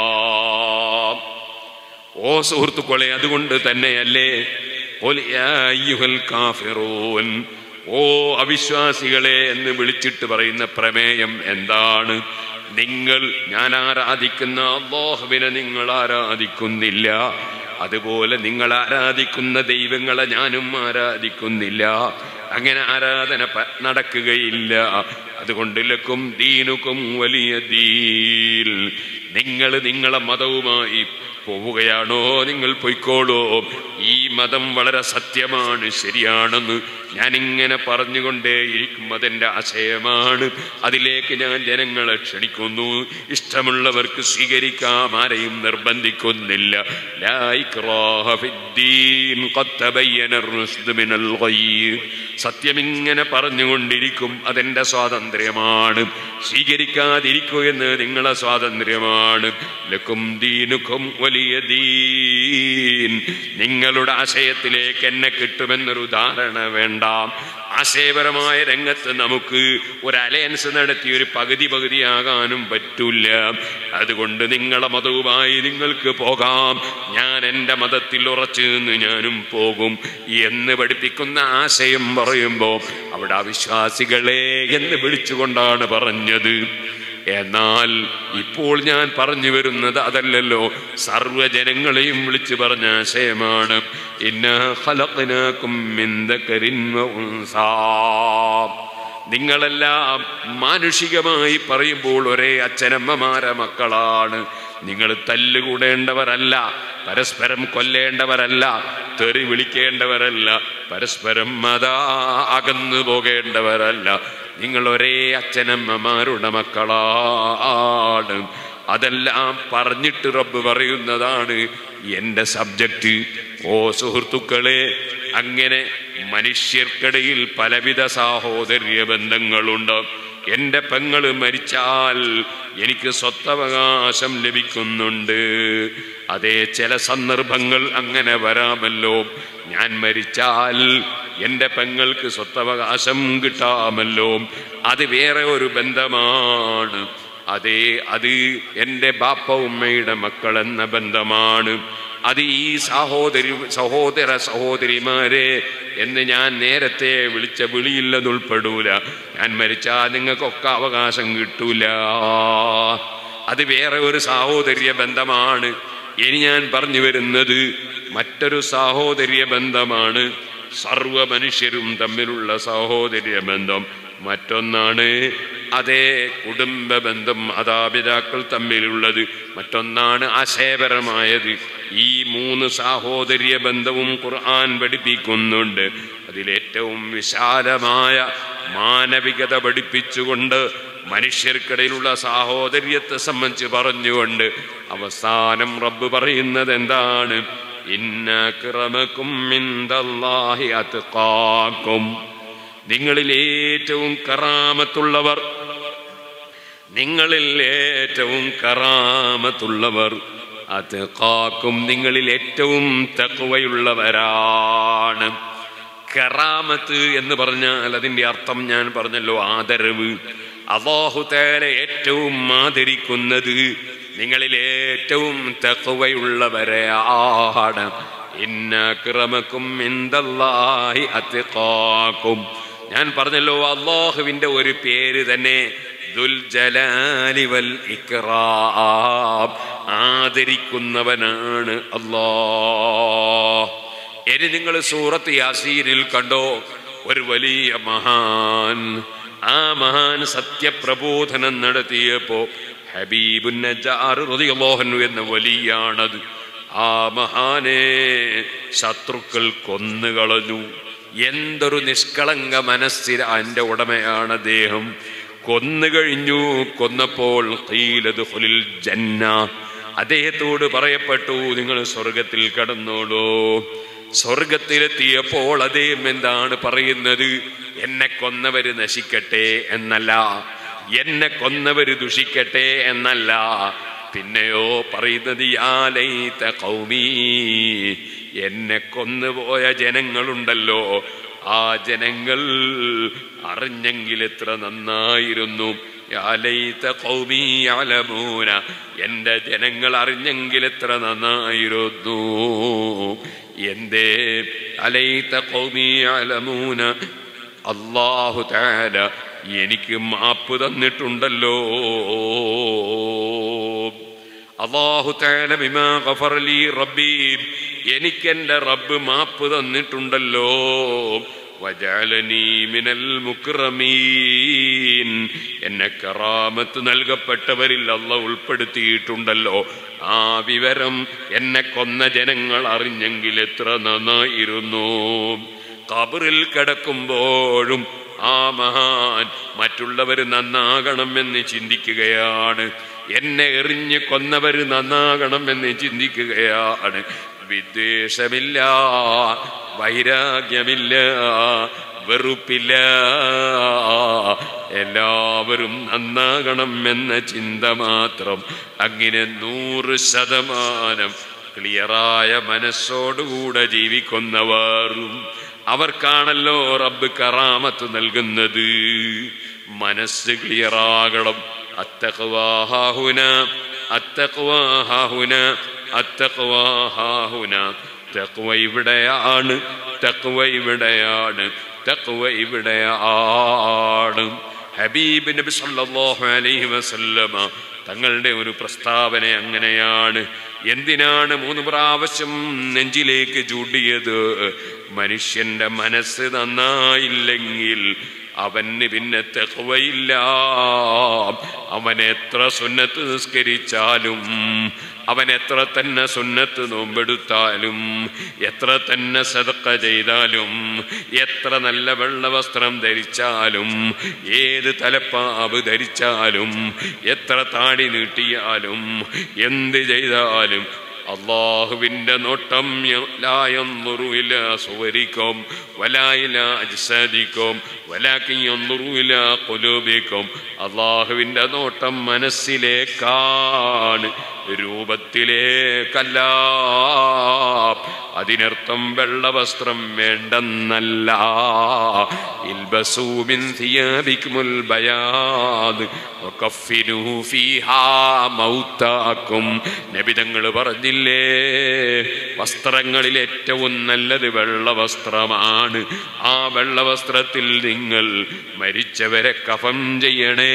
ഓ സുഹൃത്തുക്കളെ അതുകൊണ്ട് തന്നെയല്ലേ "ഖുൽ യാ അയ്യുഹൽ കാഫിറൂൻ ഓ അവിശ്വാസികളെ എന്ന് വിളിച്ചിട്ട് പറയുന്ന പ്രമേയം എന്താണ് നിങ്ങൾ ഞാൻ ആരാധിക്കുന്ന അള്ളാഹുവിനെ നിങ്ങൾ ആരാധിക്കുന്നില്ല അതുപോലെ നിങ്ങൾ ആരാധിക്കുന്ന ദൈവങ്ങളെ ഞാനും ആരാധിക്കുന്നില്ല അങ്ങനെ ആരാധന പ- നടക്കുകയില്ല അതുകൊണ്ട് ലക്കും ദീനുക്കും വലിയ ദീൻ നിങ്ങൾ നിങ്ങളെ മതവുമായി പോവുകയാണോ നിങ്ങൾ പൊയ്ക്കോളൂ ഈ മതം വളരെ സത്യമാണ് ശരിയാണെന്ന് ഞാനിങ്ങനെ പറഞ്ഞുകൊണ്ടേയിരിക്കും അതെൻ്റെ ആശയമാണ് അതിലേക്ക് ഞാൻ ജനങ്ങളെ ക്ഷണിക്കുന്നു ഇഷ്ടമുള്ളവർക്ക് സ്വീകരിക്കാം ആരെയും നിർബന്ധിക്കുന്നില്ല ലാ ഇക്റാഹ ഫിദ്ദീൻ ഖദ് തബയ്യന الرشد من الغي. സത്യമിങ്ങനെ പറഞ്ഞുകൊണ്ടിരിക്കും അതെന്റെ സ്വാതന്ത്ര്യമാണ് സ്വീകരിക്കാതിരിക്കൂ എന്ന് നിങ്ങളെ സ്വാതന്ത്ര്യമാണ് ലക്കും ദീനുക്കും വലിയ ദീൻ നിങ്ങളുടെ ആശയത്തിലേക്ക് എന്നെ കിട്ടുമെന്നൊരു ധാരണ വേണ്ട ആശയപരമായ രംഗത്ത് നമുക്ക് ഒരു അലയൻസ് നടത്തി ഒരു പകുതി പകുതിയാകാനും പറ്റൂല അതുകൊണ്ട് നിങ്ങളെ മതവുമായി നിങ്ങൾക്ക് പോകാം ഞാൻ എൻ്റെ മതത്തിൽ ഉറച്ചു നിന്ന് ഞാനും പോകും എന്ന് പഠിപ്പിക്കുന്ന ആശയം പറയുമ്പോൾ അവിടെ അവിശ്വാസികളെ എന്ന് വിളിച്ചുകൊണ്ടാണ് പറഞ്ഞത് എന്നാൽ ഇപ്പോൾ ഞാൻ പറഞ്ഞു വരുന്നത് അതല്ലല്ലോ സർവ്വജനങ്ങളെയും വിളിച്ചു പറഞ്ഞ ആശയമാണ് ഇന്ന ഖലഖ്നാകും മിൻ ദക്കരിൻ വ ഉൻസാ നിങ്ങളെല്ലാം മാനുഷികമായി പറയുമ്പോൾ ഒരേ അച്ഛനമ്മമാരെ മക്കളാണ് നിങ്ങൾ തല്ലുകൂടേണ്ടവരല്ല പരസ്പരം കൊല്ലേണ്ടവരല്ല തെറി വിളിക്കേണ്ടവരല്ല പരസ്പരം മതാ അകന്നു പോകേണ്ടവരല്ല നിങ്ങൾ ഒരേ അച്ഛനമ്മമാരുടെ മക്കളാണ് അതെല്ലാം പറഞ്ഞിട്ട് റബ്ബ് പറയുന്നതാണ് എൻ്റെ സബ്ജക്റ്റ് ഓ സുഹൃത്തുക്കളെ അങ്ങനെ മനുഷ്യർക്കിടയിൽ പലവിധ സാഹോദര്യ ബന്ധങ്ങളുണ്ട് എൻ്റെ പെങ്ങള് മരിച്ചാൽ എനിക്ക് സ്വത്തവകാശം ലഭിക്കുന്നുണ്ട് അതേ ചില സന്ദർഭങ്ങൾ അങ്ങനെ വരാമല്ലോ ഞാൻ മരിച്ചാൽ എൻ്റെ പെങ്ങൾക്ക് സ്വത്തവകാശം കിട്ടാമല്ലോ അത് വേറെ ഒരു ബന്ധമാണ് അതേ അത് എൻ്റെ ബാപ്പ ഉമ്മയുടെ മക്കൾ എന്ന ബന്ധമാണ് അത് ഈ സഹോദരി സഹോദര സഹോദരിമാരെ എന്ന് ഞാൻ നേരത്തെ വിളിച്ച വിളിയില്ലത് ഉൾപ്പെടൂല ഞാൻ മരിച്ചാൽ നിങ്ങൾക്കൊക്കെ അവകാശം കിട്ടൂല അത് വേറെ ഒരു സാഹോദര്യ ബന്ധമാണ് ഇനി ഞാൻ പറഞ്ഞു വരുന്നത് മറ്റൊരു സാഹോദര്യ ബന്ധമാണ് സർവ മനുഷ്യരും തമ്മിലുള്ള സാഹോദര്യ ബന്ധം മറ്റൊന്നാണ് അതേ കുടുംബ ബന്ധം മാതാപിതാക്കൾ തമ്മിലുള്ളത് മറ്റൊന്നാണ് ആശയപരമായത് ഈ മൂന്ന് സാഹോദര്യ ബന്ധവും ഖുർആൻ പഠിപ്പിക്കുന്നുണ്ട് അതിലേറ്റവും വിശാലമായ മാനവികത പഠിപ്പിച്ചുകൊണ്ട് മനുഷ്യർക്കിടയിലുള്ള സാഹോദര്യത്തെ സംബന്ധിച്ച് പറഞ്ഞുകൊണ്ട് അവസാനം റബ്ബ് പറയുന്നത് എന്താണ് ഇന്നക്രമക്കും മിന്തല്ലാഹി അത്ഖാക്കും നിങ്ങളിൽ ഏറ്റവും കറാമത്തുള്ളവർ നിങ്ങളിൽ ഏറ്റവും കറാമത്തുള്ളവർ അത് കാക്കും നിങ്ങളിൽ ഏറ്റവും തക്കുവയുള്ളവരാണ് കറാമത്ത് എന്ന് പറഞ്ഞാൽ അതിൻ്റെ അർത്ഥം ഞാൻ പറഞ്ഞല്ലോ ആദരവ് അള്ളാഹു തേല ഏറ്റവും ആദരിക്കുന്നത് നിങ്ങളിൽ ഏറ്റവും തക്കുവയുള്ളവരെയാണ് ഇന്നക്രമക്കും ഇന്ദല്ലാഹി അത്തിഖാക്കും ഞാൻ പറഞ്ഞല്ലോ അള്ളാഹുവിന്റെ ഒരു പേര് തന്നെ ദുൽ ജലാലി വൽ ഇക്റാം ആദരിക്കുന്നവനാണ് അല്ലാഹ് ഇനി നിങ്ങൾ സൂറത്ത് യാസീനിൽ കണ്ടോ ഒരു വലിയ മഹാൻ ആ മഹാൻ സത്യപ്രബോധനം നടത്തിയപ്പോ ഹബീബുൻ നജാർ റളിയല്ലാഹു എന്ന വലിയാണത് ആ മഹാനെ ശത്രുക്കൾ കൊന്നുകളഞ്ഞു എന്തൊരു നിഷ്കളങ്ക മനസ്സിൽ എൻ്റെ ഉടമയാണ് അദ്ദേഹം കൊന്നുകഴിഞ്ഞു കൊന്നപ്പോൾ ഖീലദ് ഖുലിൽ ജന്ന അദ്ദേഹത്തോട് പറയപ്പെട്ടു നിങ്ങൾ സ്വർഗത്തിൽ കടന്നോളൂ സ്വർഗത്തിലെത്തിയപ്പോൾ അദ്ദേഹം എന്താണ് പറയുന്നത് എന്നെ കൊന്നവര് നശിക്കട്ടെ എന്നല്ല എന്നെ കൊന്നവര് ദുഷിക്കട്ടെ എന്നല്ല പിന്നെയോ പറയുന്നത് യാലൈത കൗമീ എന്നെ കൊന്നുപോയ ജനങ്ങളുണ്ടല്ലോ ആ ജനങ്ങൾ അറിഞ്ഞെങ്കിൽ എത്ര നന്നായിരുന്നു യാലൈത കൗമീ യഅലമൂന എൻ്റെ ജനങ്ങൾ അറിഞ്ഞെങ്കിൽ എത്ര നന്നായിരുന്നു എന്തേ അലൈത കൗമീ യഅലമൂന അല്ലാഹു തആല എനിക്ക് മാപ്പ് തന്നിട്ടുണ്ടല്ലോ അള്ളാഹു തആല ബിമാ ഗഫറ ലീ റബ്ബി എനിക്കെന്റെ റബ്ബ് മാപ്പ് തന്നിട്ടുണ്ടല്ലോ വജഅലനീ മിനൽ മുക്രമീൻ എന്നെ കറാമത്ത് നൽകപ്പെട്ടവരിൽ അല്ല ഉൾപ്പെടുത്തിയിട്ടുണ്ടല്ലോ ആ വിവരം എന്നെ കൊന്ന ജനങ്ങൾ അറിഞ്ഞെങ്കിൽ എത്ര നന്നായിരുന്നു കബറിൽ കിടക്കുമ്പോഴും ആ മഹാൻ മറ്റുള്ളവർ നന്നാകണമെന്ന് ചിന്തിക്കുകയാണ് എന്നെ എറിഞ്ഞ് കൊന്നവർ നന്നാകണമെന്ന് ചിന്തിക്കുകയാണ് വിദ്വേഷമില്ല വൈരാഗ്യമില്ല വെറുപ്പില്ല എല്ലാവരും നന്നാകണം എന്ന ചിന്ത മാത്രം അങ്ങനെ നൂറ് ശതമാനം ക്ലിയറായ മനസ്സോടുകൂടെ ജീവിക്കുന്നവരും അവർക്കാണല്ലോ റബ്ബ് കറാമത്ത് നൽകുന്നത് മനസ്സ് ക്ലിയറാകണം അത്തഖ്വാഹാഹുന അത്തഖ്വാഹാഹുന അത്തഖ്വാഹാഹുന തഖ്വ ഇവിടെയാണ് തഖ്വ ഇവിടെയാണ് തഖ്വ ഇവിടെയാണ് ഹബീബ് നബി സല്ലല്ലാഹു അലൈഹി വസല്ലമ തങ്ങളുടെ ഒരു പ്രസ്താവന അങ്ങനെയാണ് എന്തിനാണ് മൂന്ന് പ്രാവശ്യം നെഞ്ചിലേക്ക് ചൂണ്ടിയത് മനുഷ്യന്റെ മനസ്സ് നന്നായില്ലെങ്കിൽ അവന് പിന്നെ തെഹ്വയില്ല അവൻ എത്ര സുന്നത്ത് നിസ്കരിച്ചാലും അവൻ എത്ര തന്നെ സുന്നത്ത് നോമ്പെടുത്താലും എത്ര തന്നെ സതക്ക ചെയ്താലും എത്ര നല്ല വെള്ള വസ്ത്രം ധരിച്ചാലും ഏത് തലപ്പാവ് ധരിച്ചാലും എത്ര താടി നീട്ടിയാലും എന്ത് ചെയ്താലും അള്ളാഹുവിന്റെ നോട്ടം ലായൊന്നുറുവില സുവരിക്കും വലായില അജ്സാദിക്കും വലാക്കിയൊന്നുറുവില കൊലൂബിക്കും അള്ളാഹുവിന്റെ നോട്ടം മനസ്സിലേക്കാണ് രൂപത്തിലേക്കല്ല അതിനർത്ഥം വെള്ളവസ്ത്രം വേണ്ടെന്നല്ല ഇൽബസൂമിൻ ഥിയാബിക്കുമുൽ ബയാദ് വകഫിനൂ ഫീഹാ മൗതാക്കും നബിതങ്ങൾ പറഞ്ഞില്ലേ വസ്ത്രങ്ങളിൽ ഏറ്റവും നല്ലത് വെള്ളവസ്ത്രമാണ് ആ വെള്ളവസ്ത്രത്തിൽ നിങ്ങൾ മരിച്ചവരെ കഫം ചെയ്യണേ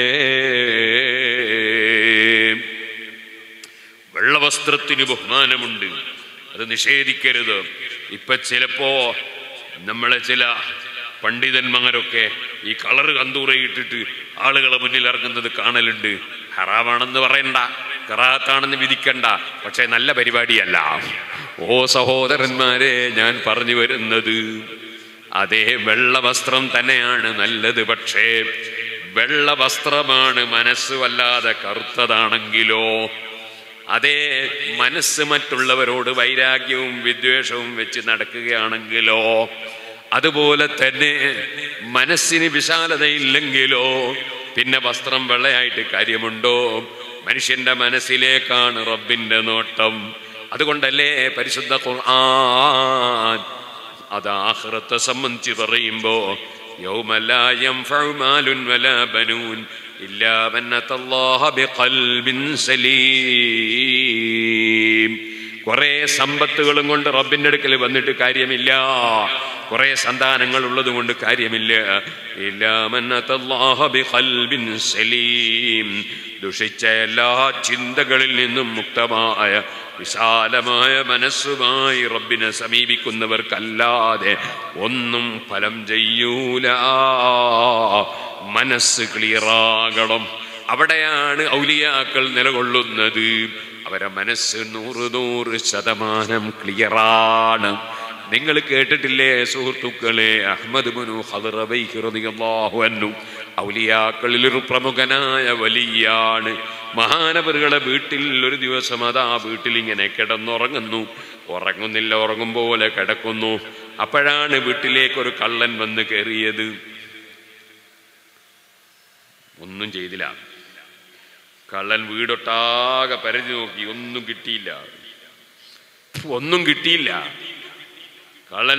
വെള്ളവസ്ത്രത്തിന് ബഹുമാനമുണ്ട് അത് നിഷേധിക്കരുത് ഇപ്പൊ ചിലപ്പോ നമ്മളെ ചില പണ്ഡിതന്മാരൊക്കെ ഈ കളറ് കന്തൂറയിട്ടിട്ട് ആളുകളെ മുന്നിൽ ഇറങ്ങുന്നത് കാണലുണ്ട് ഹറാമാണെന്ന് പറയണ്ട കറാത്താണെന്ന് വിധിക്കണ്ട പക്ഷെ നല്ല പരിപാടിയല്ല ഓ സഹോദരന്മാരെ ഞാൻ പറഞ്ഞു വരുന്നത് അതേ വെള്ള വസ്ത്രം തന്നെയാണ് നല്ലത് പക്ഷേ വെള്ള വസ്ത്രമാണ് മനസ്സ് വല്ലാതെ കറുത്തതാണെങ്കിലോ അതേ മനസ്സ് മറ്റുള്ളവരോട് വൈരാഗ്യവും വിദ്വേഷവും വെച്ച് നടക്കുകയാണെങ്കിലോ അതുപോലെ തന്നെ മനസ്സിന് വിശാലതയില്ലെങ്കിലോ പിന്നെ വസ്ത്രം വെള്ളയായിട്ട് കാര്യമുണ്ടോ മനുഷ്യന്റെ മനസ്സിലേക്കാണ് റബ്ബിന്റെ നോട്ടം അതുകൊണ്ടല്ലേ പരിശുദ്ധ ഖുർആൻ അത് ആഖിറത്തെ സംബന്ധിച്ച് പറയുമ്പോ യൗമലായം ഫൗമാലുൻ വലാ ബനൂൻ ഇല്ലാ മൻ അത്തല്ലാഹ ബിഖൽബിൻ സലീം കുറെ സമ്പത്തുകളും കൊണ്ട് റബ്ബിന്റെ അടുക്കൽ വന്നിട്ട് കാര്യമില്ല കുറെ സന്താനങ്ങൾ ഉള്ളത് കൊണ്ട് കാര്യമില്ല ഇല്ലാ മൻ അത്തല്ലാഹ ബിഖൽബിൻ സലീം ദുഷിച്ച എല്ലാ ചിന്തകളിൽ നിന്നും മുക്തമായ വിശാലമായ മനസ്സുമായി റബ്ബിനെ സമീപിക്കുന്നവർക്കല്ലാതെ ഒന്നും ഫലം ചെയ്യൂല മനസ്സ് ക്ലിയറാകണം അവിടെയാണ് ഔലിയാക്കൾ നിലകൊള്ളുന്നത് അവരെ മനസ്സ് നൂറ് നൂറ് ശതമാനം ക്ലിയറാണ് നിങ്ങൾ കേട്ടിട്ടില്ലേ സുഹൃത്തുക്കളെ അഹമ്മദ് മുനു ഹദറബൈഹിറിയാഹു ഔലിയാക്കളിൽ ഒരു പ്രമുഖനായ വലിയാണ് മഹാനവറുകളെ വീട്ടിൽ ഒരു ദിവസം അതാ വീട്ടിൽ ഇങ്ങനെ കിടന്നുറങ്ങുന്നു ഉറങ്ങുന്നില്ല ഉറങ്ങും പോലെ കിടക്കുന്നു അപ്പോഴാണ് വീട്ടിലേക്ക് ഒരു കള്ളൻ വന്ന് കയറിയത് ഒന്നും ചെയ്തില്ല കള്ളൻ വീടൊട്ടാകെ പരതി നോക്കി ഒന്നും കിട്ടിയില്ല ഒന്നും കിട്ടിയില്ല കള്ളൻ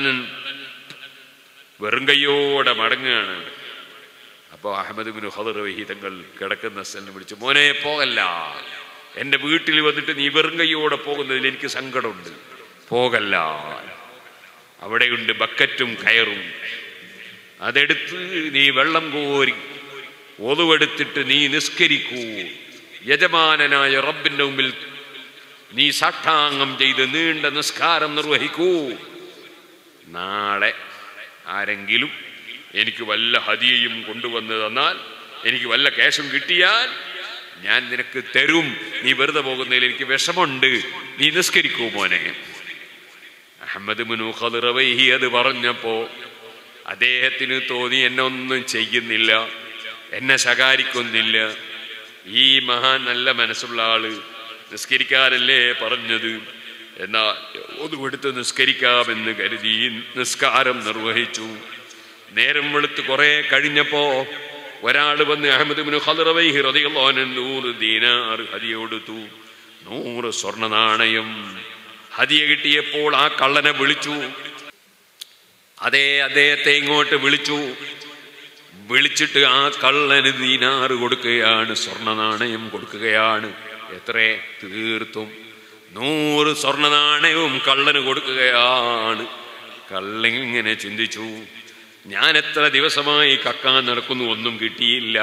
വെറും കയ്യോടെ മടങ്ങുകയാണ് അപ്പോൾ അഹമ്മദ് ബിൻ ഹദർ വഹീതങ്ങൾ കിടക്കുന്ന സ്ഥലം വിളിച്ചു മോനെ പോകല്ല എൻ്റെ വീട്ടിൽ വന്നിട്ട് നീ വെറും കയ്യോടെ പോകുന്നതിൽ എനിക്ക് സങ്കടമുണ്ട് പോകല്ല അവിടെയുണ്ട് ബക്കറ്റും കയറും അതെടുത്ത് നീ വെള്ളം കോരി ഒതുവെടുത്തിട്ട് നീ നിസ്കരിക്കൂ യജമാനനായ റബ്ബിന്റെ മുമ്പിൽ നീ സാഷ്ടാംഗം ചെയ്ത് നീണ്ട നിസ്കാരം നിർവഹിക്കൂ നാളെ ആരെങ്കിലും എനിക്ക് വല്ല ഹതിയയും കൊണ്ടുവന്ന് തന്നാൽ എനിക്ക് വല്ല ക്യാഷും കിട്ടിയാൽ ഞാൻ നിനക്ക് തരും നീ വെറുതെ പോകുന്നതിൽ എനിക്ക് വിഷമുണ്ട് നീ നിസ്കരിക്കൂ മോനെ അഹമ്മദ് മുനു ഖദറവൈഹി അത് പറഞ്ഞപ്പോ അദ്ദേഹത്തിന് തോന്നി എന്നെ ഒന്നും ചെയ്യുന്നില്ല എന്നെ ശകാരിക്കുന്നില്ല ഈ മഹാൻ നല്ല മനസ്സുള്ള ആള് നിസ്കരിക്കാനല്ലേ പറഞ്ഞത് എന്നാ ഒതുവെടുത്ത് നിസ്കരിക്കാമെന്ന് കരുതി നിസ്കാരം നിർവഹിച്ചു നേരം വെളുത്ത് കുറെ കഴിഞ്ഞപ്പോ ഒരാൾ വന്ന് അഹമ്മദ് ബിൻ ഖദറവൈഹി റളിയല്ലാഹു അൻഹു നൂറ് ദീനാർ ഹദിയ കൊടുത്തു നൂറ് സ്വർണ്ണ നാണയം ഹദിയ കിട്ടിയപ്പോൾ ആ കള്ളനെ വിളിച്ചു അതേ അദ്ദേഹത്തെ ഇങ്ങോട്ട് വിളിച്ചു വിളിച്ചിട്ട് ആ കള്ളന് ദീനാറ് കൊടുക്കുകയാണ് സ്വർണ്ണ നാണയം കൊടുക്കുകയാണ് എത്ര തീർത്തും നൂറ് സ്വർണ്ണ നാണയവും കള്ളന് കൊടുക്കുകയാണ് കള്ളിങ്ങനെ ചിന്തിച്ചു ഞാൻ എത്ര ദിവസമായി കക്കാൻ നടക്കുന്നു ഒന്നും കിട്ടിയില്ല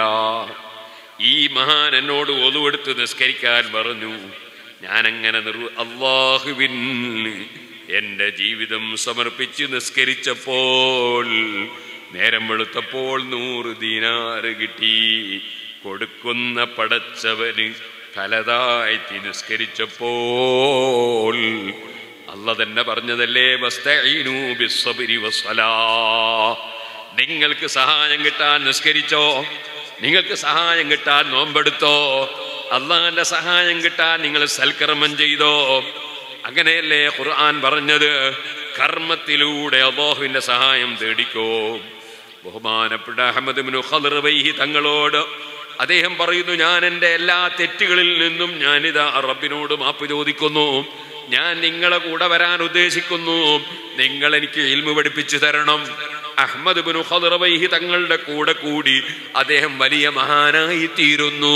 ഈ മഹാൻ എന്നോട് ഒതുവെടുത്ത് നിസ്കരിക്കാൻ പറഞ്ഞു ഞാൻ അങ്ങനെ നിർ അള്ളാഹുവിൻ എൻ്റെ ജീവിതം സമർപ്പിച്ച് നിസ്കരിച്ചപ്പോൾ നേരം വെളുത്തപ്പോൾ നൂറ് ദീനാറ് കിട്ടി കൊടുക്കുന്ന പടച്ചവന് തലതാഴ്ത്തി നിസ്കരിച്ചപ്പോൾ അല്ല തന്നെ പറഞ്ഞതല്ലേ വസ്തഈനു ബിസ്സബ്രി വസ്സലാ നിങ്ങൾക്ക് സഹായം കിട്ടാൻ നിസ്കരിച്ചോ നിങ്ങൾക്ക് സഹായം കിട്ടാൻ നോമ്പെടുത്തോ അള്ളാന്റെ സഹായം കിട്ടാൻ നിങ്ങൾ സൽക്കർമ്മം ചെയ്തോ അങ്ങനെയല്ലേ ഖുർആൻ പറഞ്ഞത് കർമ്മത്തിലൂടെ അള്ളാഹുവിന്റെ സഹായം തേടിക്കോ ബഹുമാനപ്പെട്ട അഹമ്മദ് ബിനു ഖദർ വൈഹി തങ്ങളോട് അദ്ദേഹം പറയുന്നു ഞാൻ എൻ്റെ എല്ലാ തെറ്റുകളിൽ നിന്നും ഞാനിതാ റബ്ബിനോട് മാപ്പ് ചോദിക്കുന്നു ഞാൻ നിങ്ങളെ കൂടെ വരാൻ ഉദ്ദേശിക്കുന്നു നിങ്ങൾ എനിക്ക് ഇൽമു പഠിപ്പിച്ചു തരണം അഹമ്മദ് ബിനു ഖദർ വൈഹി തങ്ങളുടെ കൂടെ കൂടി അദ്ദേഹം വലിയ മഹാനായി തീരുന്നു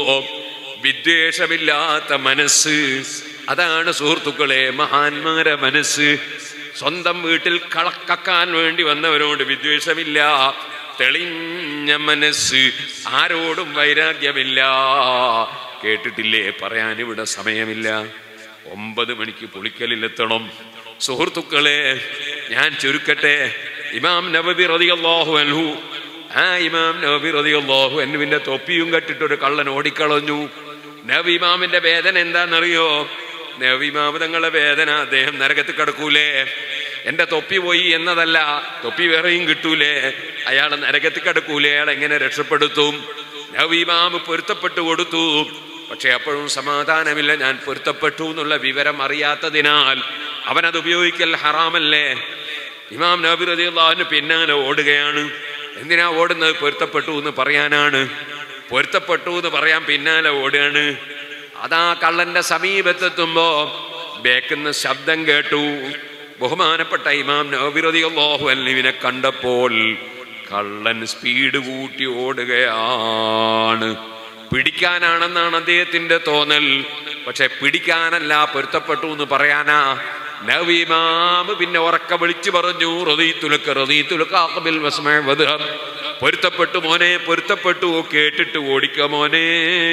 വിദ്വേഷമില്ലാത്ത മനസ്സ് അതാണ് സുഹൃത്തുക്കളെ മഹാന്മാരെ മനസ്സ് സ്വന്തം വീട്ടിൽ കളക്കക്കാൻ വേണ്ടി വന്നവരോട് വിദ്വേഷമില്ല തെളിഞ്ഞ മനസ്സ് ആരോടും വൈരാഗ്യമില്ല കേട്ടിട്ടില്ലേ പറയാൻ ഇവിടെ സമയമില്ല ഒമ്പത് മണിക്ക് പുളിക്കലിലെത്തണം സുഹൃത്തുക്കളെ ഞാൻ ചുരുക്കട്ടെ ഇമാം നബബി റളിയല്ലാഹു അൻഹു ആ ഇമാം നബി റളിയല്ലാഹു അൻഹുവിന്റെ തൊപ്പിയും കെട്ടിട്ട് ഒരു കള്ളൻ ഓടിക്കളഞ്ഞു നബി ഇമാമിന്റെ വേദന എന്താണെന്നറിയോ നബി ഇമാം തങ്ങളുടെ വേദന അദ്ദേഹം നരകത്ത് കിടക്കൂലേ എന്റെ തൊപ്പി പോയി എന്നതല്ല തൊപ്പി വേറെയും കിട്ടൂലേ അയാൾ നരകത്ത് കിടക്കൂലേ അയാൾ എങ്ങനെ രക്ഷപ്പെടുത്തും നബി ഇമാം പൊരുത്തപ്പെട്ടു കൊടുത്തു പക്ഷെ അപ്പോഴും സമാധാനമില്ല ഞാൻ പൊരുത്തപ്പെട്ടു എന്നുള്ള വിവരം അറിയാത്തതിനാൽ അവനത് ഉപയോഗിക്കൽ ഹറാമല്ലേ ഇമാം നബി റളിയല്ലാഹുവിന് പിന്നാലെ ഓടുകയാണ് എന്തിനാ ഓടുന്നത് പൊരുത്തപ്പെട്ടു എന്ന് പറയാനാണ് പൊരുത്തപ്പെട്ടു എന്ന് പറയാൻ പിന്നാലെ ഓടുകയാണ് അതാ കള്ളന്റെ സമീപത്തെത്തുമ്പോ ബേക്കുന്ന ശബ്ദം കേട്ടു ബഹുമാനപ്പെട്ട ഇമാം നബി റളിയല്ലാഹു അൻഹുവിനെ കണ്ടപ്പോൾ കള്ളൻ സ്പീഡ് കൂട്ടി ഓടുകയാണ് പിടിക്കാനാണെന്നാണ് അദ്ദേഹത്തിന്റെ തോന്നൽ പക്ഷെ പിടിക്കാനല്ല പൊരുത്തപ്പെട്ടു എന്ന് പറയാനാ നവീമാമ് പിന്നെ ഉറക്ക വിളിച്ചു പറഞ്ഞു റതീത്തുലക്ക് റതീത്തുലക്കാക്കബിൽ വസ്മയ വദ്ഹം പൊരുത്തപ്പെട്ടു മോനെ പൊരുത്തപ്പെട്ടു കേട്ടിട്ട് ഓടിക്ക മോനെ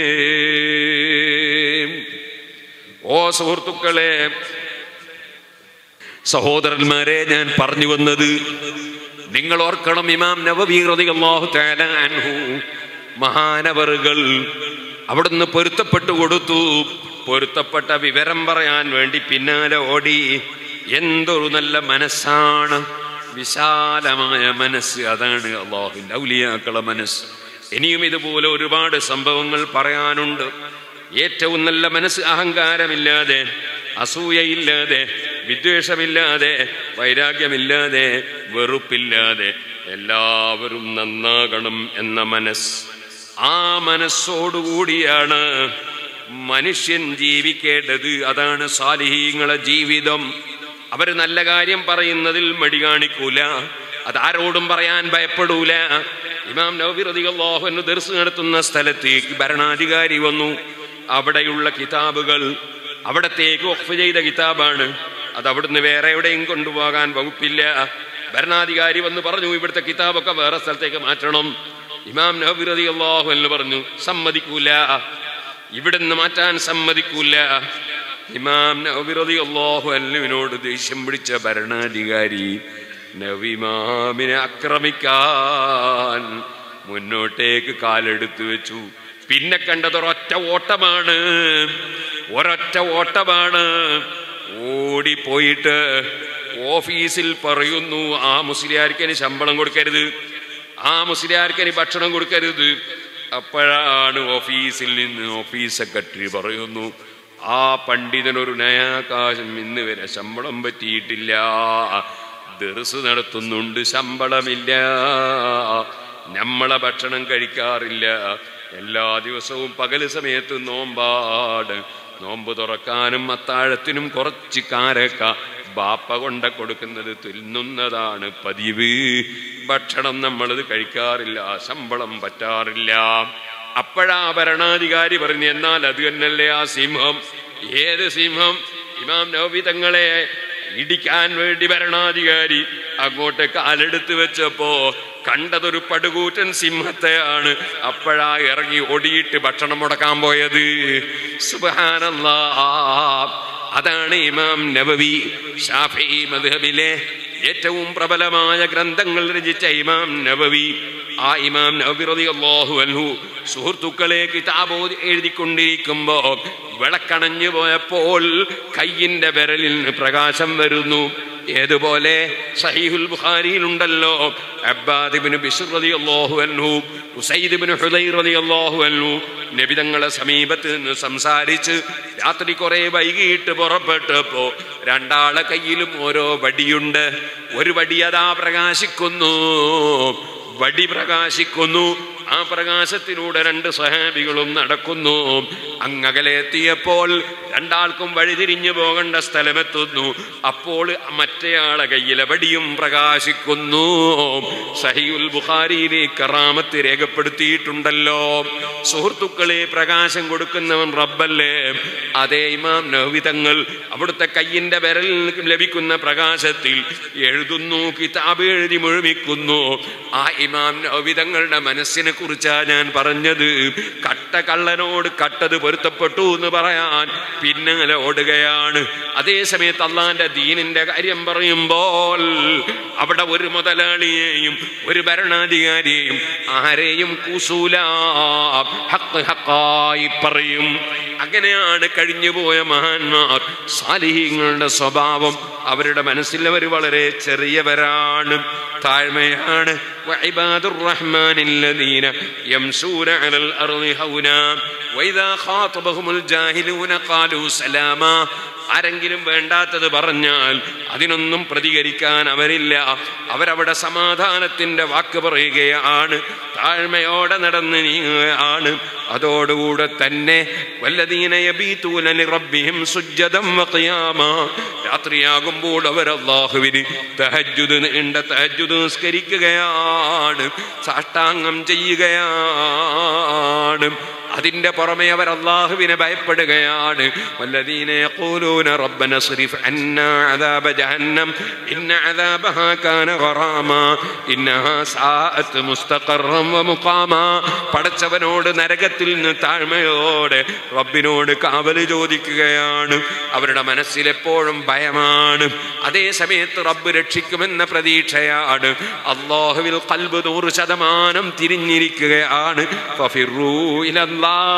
ഓ സുഹൃത്തുക്കളെ സഹോദരന്മാരെ ഞാൻ പറഞ്ഞു വന്നത് നിങ്ങൾ ഓർക്കണം ഇമാം നവവി റളിയല്ലാഹു തആല അൻഹു മഹാനവറുകൾ അവിടുന്ന് പൊരുത്തപ്പെട്ടു കൊടുത്തു പൊരുത്തപ്പെട്ട വിവരം പറയാൻ വേണ്ടി പിന്നാലെ ഓടി എന്തൊരു നല്ല മനസ്സാണ് വിശാലമായ മനസ്സ് അതാണ് അള്ളാഹുവിൻ്റെ ഔലിയാക്കളെ മനസ്സ് ഇനിയും ഇതുപോലെ ഒരുപാട് സംഭവങ്ങൾ പറയാനുണ്ട് ഏറ്റവും നല്ല മനസ്സ് അഹങ്കാരമില്ലാതെ അസൂയയില്ലാതെ വിദ്വേഷമില്ലാതെ വൈരാഗ്യമില്ലാതെ വെറുപ്പില്ലാതെ എല്ലാവരും നന്നാകണം എന്ന മനസ്സ് ആ മനസ്സോടുകൂടിയാണ് മനുഷ്യൻ ജീവിക്കേണ്ടത് അതാണ് സാലിഹീങ്ങളെ ജീവിതം അവർ നല്ല കാര്യം പറയുന്നതിൽ മടി കാണിക്കൂല അതാരോടും പറയാൻ ഭയപ്പെടൂല ഇമാം നവബി റളിയല്ലാഹു ദർസ് നടത്തുന്ന സ്ഥലത്തേക്ക് ഭരണാധികാരി വന്നു അവിടെയുള്ള കിതാബുകൾ അവിടത്തേക്ക് ഒഫ് ചെയ്ത കിതാബാണ് അത് അവിടുന്ന് വേറെ എവിടെയും കൊണ്ടുപോകാൻ വകുപ്പില്ല ഭരണാധികാരി വന്ന് പറഞ്ഞു ഇവിടുത്തെ കിതാബൊക്കെ വേറെ സ്ഥലത്തേക്ക് മാറ്റണം ഇമാം നബി റളിയല്ലാഹു അൻഹു പറഞ്ഞു സമ്മതിക്കൂല ഇവിടുന്ന് മാറ്റാൻ സമ്മതിക്കൂല ഇമാം നബി റളിയല്ലാഹു അൻഹുവിനോട് ദേഷ്യം പിടിച്ച ഭരണാധികാരി നബിമാമിനെ ആക്രമിക്കാൻ മുന്നോട്ടേക്ക് കാലെടുത്തു വെച്ചു പിന്നെ കണ്ടത് ഒരൊറ്റ ഓട്ടമാണ് ഒരൊറ്റ ഓട്ടമാണ് ഓടിപ്പോയിട്ട് ഓഫീസിൽ പറയുന്നു ആ മുസ്ലിയാർക്കന് ശമ്പളം കൊടുക്കരുത് ആ മുസ്ലിയാർക്കന് ഭക്ഷണം കൊടുക്കരുത് അപ്പോഴാണ് ഓഫീസിൽ നിന്ന് ഓഫീസ് സെക്രട്ടറി പറയുന്നു ആ പണ്ഡിതനൊരു നയാകാശം ഇന്ന് വരെ ശമ്പളം പറ്റിയിട്ടില്ല ദർസ് നടത്തുന്നുണ്ട് ശമ്പളമില്ല നമ്മളെ ഭക്ഷണം കഴിക്കാറില്ല എല്ലാ ദിവസവും പകൽ സമയത്ത് നോമ്പാട് നോമ്പ് തുറക്കാനും അത്താഴത്തിനും കുറച്ച് കാരക്ക ബാപ്പ കൊണ്ട കൊടുക്കുന്നത് തിന്നുന്നതാണ് പതിവ് ഭക്ഷണം നമ്മളത് കഴിക്കാറില്ല ശമ്പളം പറ്റാറില്ല അപ്പോഴാ ഭരണാധികാരി പറഞ്ഞു എന്നാൽ അത് തന്നെയല്ലേ ആ സിംഹം ഏത് സിംഹം ഇമാം നവവി തങ്ങളെ ഇടിക്കാൻ വേണ്ടി ഭരണാധികാരി അങ്ങോട്ട് കാലെടുത്ത് വെച്ചപ്പോ കണ്ടതൊരു പടുകൂറ്റൻ സിംഹത്തെയാണ് അപ്പോഴാ ഇറങ്ങി ഒടിയിട്ട് ഭക്ഷണം മുടക്കാൻ പോയത് സുബാനല്ലാ അതാണ് ഇമാം നബവി ഷാഫി മദ്ഹബിലെ ഏറ്റവും പ്രബലമായ ഗ്രന്ഥങ്ങൾ രചിച്ച ഇമാം നബവി ആ ഇമാം നബി റളിയല്ലാഹു അൻഹു സുഹൃത്തുക്കളെ കിതാബ് ഓതി എഴുതിക്കൊണ്ടിരിക്കുമ്പോ വിളക്കണഞ്ഞു പോയപ്പോൾ കയ്യിന്റെ വിരലിൽ നിന്ന് പ്രകാശം വരുന്നു ഏതുപോലെ സഹീഹുൽ ബുഖാരിയിലുണ്ടല്ലോ അബ്ബാദ് ഇബ്നു ബിശ്ർ റളിയല്ലാഹു അൻഹു ഉസൈദ് ഇബ്നു ഹുദൈർ റളിയല്ലാഹു അൻഹു നബി തങ്ങളെ സമീപത്ത് നിന്ന് സംസാരിച്ച് രാത്രി കുറെ വൈകിട്ട് പുറപ്പെട്ടപ്പോ രണ്ടാളെ കയ്യിലും ഓരോ വടിയുണ്ട് ഒരു വടി അതാ പ്രകാശിക്കുന്നു വടി പ്രകാശിക്കുന്നു ആ പ്രകാശത്തിലൂടെ രണ്ട് സഹാബികളും നടക്കുന്നു അങ്ങകലെ എത്തിയപ്പോൾ രണ്ടാൾക്കും വഴിതിരിഞ്ഞു പോകേണ്ട സ്ഥലമെത്തുന്നു അപ്പോൾ മറ്റേയാളെ കയ്യിലെ വടിയും പ്രകാശിക്കുന്നു സഹിയുൽ ബുഖാരിയിലെ കറാമത്ത് രേഖപ്പെടുത്തിയിട്ടുണ്ടല്ലോ സുഹൃത്തുക്കളെ പ്രകാശം കൊടുക്കുന്നവൻ റബ്ബല്ലേ അതേ ഇമാം നവിതങ്ങൾ അവിടുത്തെ കയ്യിന്റെ വിരലിൽ നിന്ന് ലഭിക്കുന്ന പ്രകാശത്തിൽ എഴുതുന്നു കിതാബ് എഴുതി മുഴുമിക്കുന്നു ആ ഇമാം നവിതങ്ങളുടെ മനസ്സിനെ കുറിച്ചാ ഞാൻ പറഞ്ഞത് കട്ട കള്ളനോട് കട്ടത് പൊരുത്തപ്പെട്ടു എന്ന് പറയാൻ പിന്നാലെ ഓടുകയാണ് അതേ സമയത്ത് അള്ളാന്റെ ദീനിന്റെ കാര്യം പറയുമ്പോൾ അവിടെ ഒരു മുതലാളിയെയും ഒരു ഭരണാധികാരിയെയും ആരെയും കൂസൂല ഹക്ക് ഹക്കായി പറയും അങ്ങനെയാണ് കഴിഞ്ഞുപോയ മഹാന്മാർ സാലിഹീങ്ങളുടെ സ്വഭാവം അവരുടെ മനസ്സിൽ അവർ വളരെ ചെറിയവരാണ് താഴ്മയാണ് وعباد الرحمن الذين يمشون على الأرض هونا وإذا خاطبهم الجاهلون قالوا سلاما ആരെങ്കിലും വേണ്ടാത്തത് പറഞ്ഞാൽ അതിനൊന്നും പ്രതികരിക്കാൻ അവരില്ല അവരവിടെ സമാധാനത്തിന്റെ വാക്ക് പറയുകയാണ് താഴ്മയോടെ നടന്ന് നീങ്ങുകയാണ് അതോടുകൂടെ തന്നെ വല്ലതീന യബീതൂന ലിറബ്ബിഹിം സുജ്ജദം വഖിയാമ രാത്രിയാകുമ്പോൾ അവർ അല്ലാഹുവിന് തഹജ്ജുദ് നീണ്ട തഹജ്ജുദ് നിസ്കരിക്കുകയാണ് സാഷ്ടാംഗം ചെയ്യുകയാണ് അതിന്റെ പുറമെ അവർ അള്ളാഹുവിനെ ഭയപ്പെടുകയാണ് വല്ലദീന യഖൂലൂന റബ്ബന സ്രിഫ് അന്നാ അദാബ ജഹന്നം ഇന്ന അദാബഹാ കാന ഗറാമ ഇന്നഹാ സാഅത്ത് മുസ്തഖറം വമുഖാമ പടച്ചവനോട് നരകത്തിൽ നിന്ന് താഴ്മയോടെ റബ്ബിനോട് കാവല് ചോദിക്കുകയാണ് അവരുടെ മനസ്സിൽ എപ്പോഴും ഭയമാണ് അതേ സമയത്ത് റബ്ബ് രക്ഷിക്കുമെന്ന പ്രതീക്ഷയാണ് അള്ളാഹുവിൽ കൽബ് നൂറ് ശതമാനം തിരിഞ്ഞിരിക്കുകയാണ് ഫഫിറൂ ഇലല്ലാ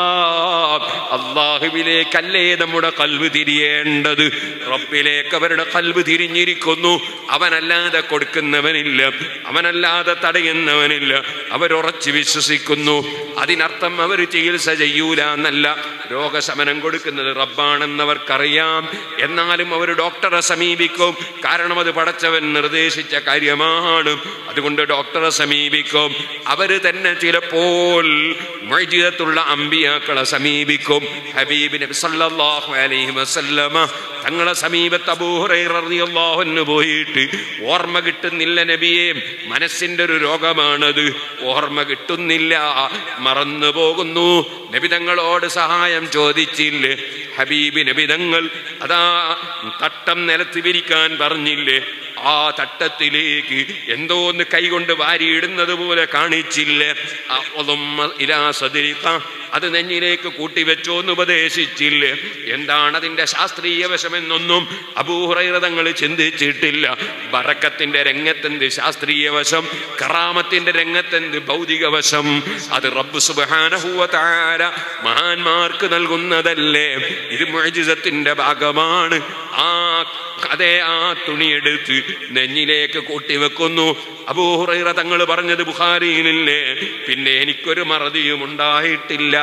അള്ളാഹുവിലേക്കല്ലേ നമ്മുടെ കൽവ് തിരിയേണ്ടത് റബ്ബിലേക്ക് അവരുടെ കൽവ് തിരിഞ്ഞിരിക്കുന്നു അവനല്ലാതെ കൊടുക്കുന്നവനില്ല അവനല്ലാതെ തടയുന്നവനില്ല അവരുറച്ചു വിശ്വസിക്കുന്നു അതിനർത്ഥം അവർ ചികിത്സ ചെയ്യൂല എന്നല്ല രോഗശമനം കൊടുക്കുന്നത് റബ്ബാണെന്നവർക്കറിയാം എന്നാലും അവർ ഡോക്ടറെ സമീപിക്കും കാരണം അത് പടച്ചവൻ നിർദ്ദേശിച്ച കാര്യമാണ് അതുകൊണ്ട് ഡോക്ടറെ സമീപിക്കും അവര് തന്നെ ചിലപ്പോൾ മൈജിതത്തുള്ള അമ്പിയാക്കളെ സമീപിക്കും ഹബീബ് നബി സല്ലല്ലാഹു അലൈഹി വസല്ലമ തങ്ങളെ സമീപത്ത് അബൂഹുറൈറിയാഹുന്ന് പോയിട്ട് ഓർമ്മ കിട്ടുന്നില്ല നബിയെ മനസ്സിന്റെ ഒരു രോഗമാണത് ഓർമ്മ കിട്ടുന്നില്ല മറന്നു പോകുന്നു നബി തങ്ങളോട് സഹായം ചോദിച്ചില്ലേ ഹബീബ് നബി തങ്ങൾ അതാ തട്ടം നിലത്ത് വിരിക്കാൻ പറഞ്ഞില്ലേ ആ തട്ടത്തിലേക്ക് എന്തോ ഒന്ന് കൈകൊണ്ട് വാരിയിടുന്നത് പോലെ കാണിച്ചില്ലേ ആ ഒതുമ്മ ഇലാ സദരിക അത് നെഞ്ഞിലേക്ക് കൂട്ടിവെച്ചോ എന്ന് ഉപദേശിച്ചില്ലേ എന്താണ് അതിന്റെ ശാസ്ത്രീയ വശമെന്നൊന്നും അപൂഹ്രതങ്ങൾ ചിന്തിച്ചിട്ടില്ല ബറക്കത്തിന്റെ രംഗത്തെന്ത് ശാസ്ത്രീയ വശം കറാമത്തിന്റെ രംഗത്തെന്ത് ഭൗതിക വശം അത് റബ്ബ് സുബാനഹുവതാര മഹാന്മാർക്ക് നൽകുന്നതല്ലേ ഇത് മുഴജിതത്തിന്റെ ഭാഗമാണ് ആ അതേ ആ തുണിയെടുത്ത് നെഞ്ഞിലേക്ക് കൂട്ടിവെക്കുന്നു അബൂഹുറൈറ തങ്ങൾ പറഞ്ഞത് ബുഖാരിയിലില്ലേ പിന്നെ എനിക്കൊരു മറതിയും ഉണ്ടായിട്ടില്ല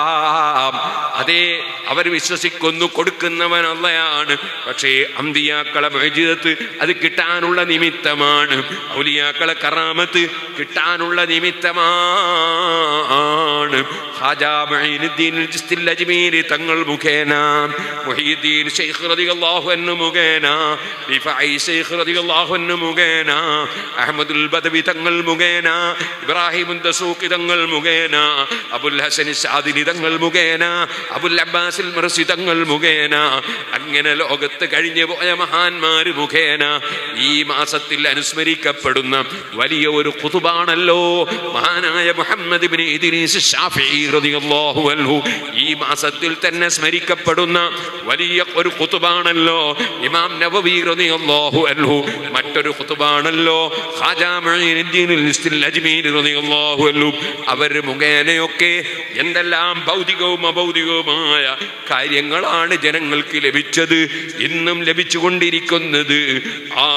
അതേ അവർ വിശ്വസിക്കുന്നു കൊടുക്കുന്നവൻ അല്ലയാണ് പക്ഷേ അന്തിയാക്കളെ മജിദത്ത് അത് കിട്ടാനുള്ള നിമിത്തമാണ് ഔലിയാക്കളെ കറാമത്ത് കിട്ടാനുള്ള നിമിത്തമാണ് ഖുതുബാണ് ഹാജാ മഈനുദ്ദീൻ ജിസ്തിൽ അജ്മീരി തങ്ങൾ മുഖേന മുഹീദ്ദീൻ ശൈഖ് റളിയല്ലാഹു അൻഹു മുഖേന റിഫായി ശൈഖ് റളിയല്ലാഹു അൻഹു മുഖേന അഹ്മദുൽ ബദവി തങ്ങൾ മുഖേന ഇബ്രാഹിം ദസൂഖി തങ്ങൾ മുഖേന അബുൽ ഹസൻ സാദിനി തങ്ങൾ മുഖേന അബുൽ അബ്ബാസിൽ മർസി തങ്ങൾ മുഖേന അങ്ങനെ ലോകത്ത് കഴിഞ്ഞു പോയ മഹാന്മാര് മുഖേന ഈ മാസത്തിൽ അനുസ്മരിക്കപ്പെടുന്ന വലിയ ഒരു കുതുബാണല്ലോ മഹാനായ മുഹമ്മദ് ഇബ്നു ഇദ്രീസ് ശാഫിഈ റളിയല്ലാഹു അൻഹു ഈ മാസത്തിൽ തന്നെ സ്മരിക്കപ്പെടുന്ന വലിയ ഒരു കുതുബാണല്ലോ ഇമാം നവവി റളിയല്ലാഹു അൻഹു മറ്റൊരു കുതുബാണല്ലോ ഖാജാ മുഈനുദ്ദീനുൽ ഇസ്തിൽ അജ്മീരി റളിയല്ലാഹു അൻഹു അവർ മുഖേനയൊക്കെ എന്തെല്ലാം ഭൗതികവും അഭൗതികവുമായ കാര്യങ്ങളാണ് ജനങ്ങൾക്ക് ലഭിച്ചത് ഇന്നും ലഭിച്ചുകൊണ്ടിരിക്കുന്നത് ആ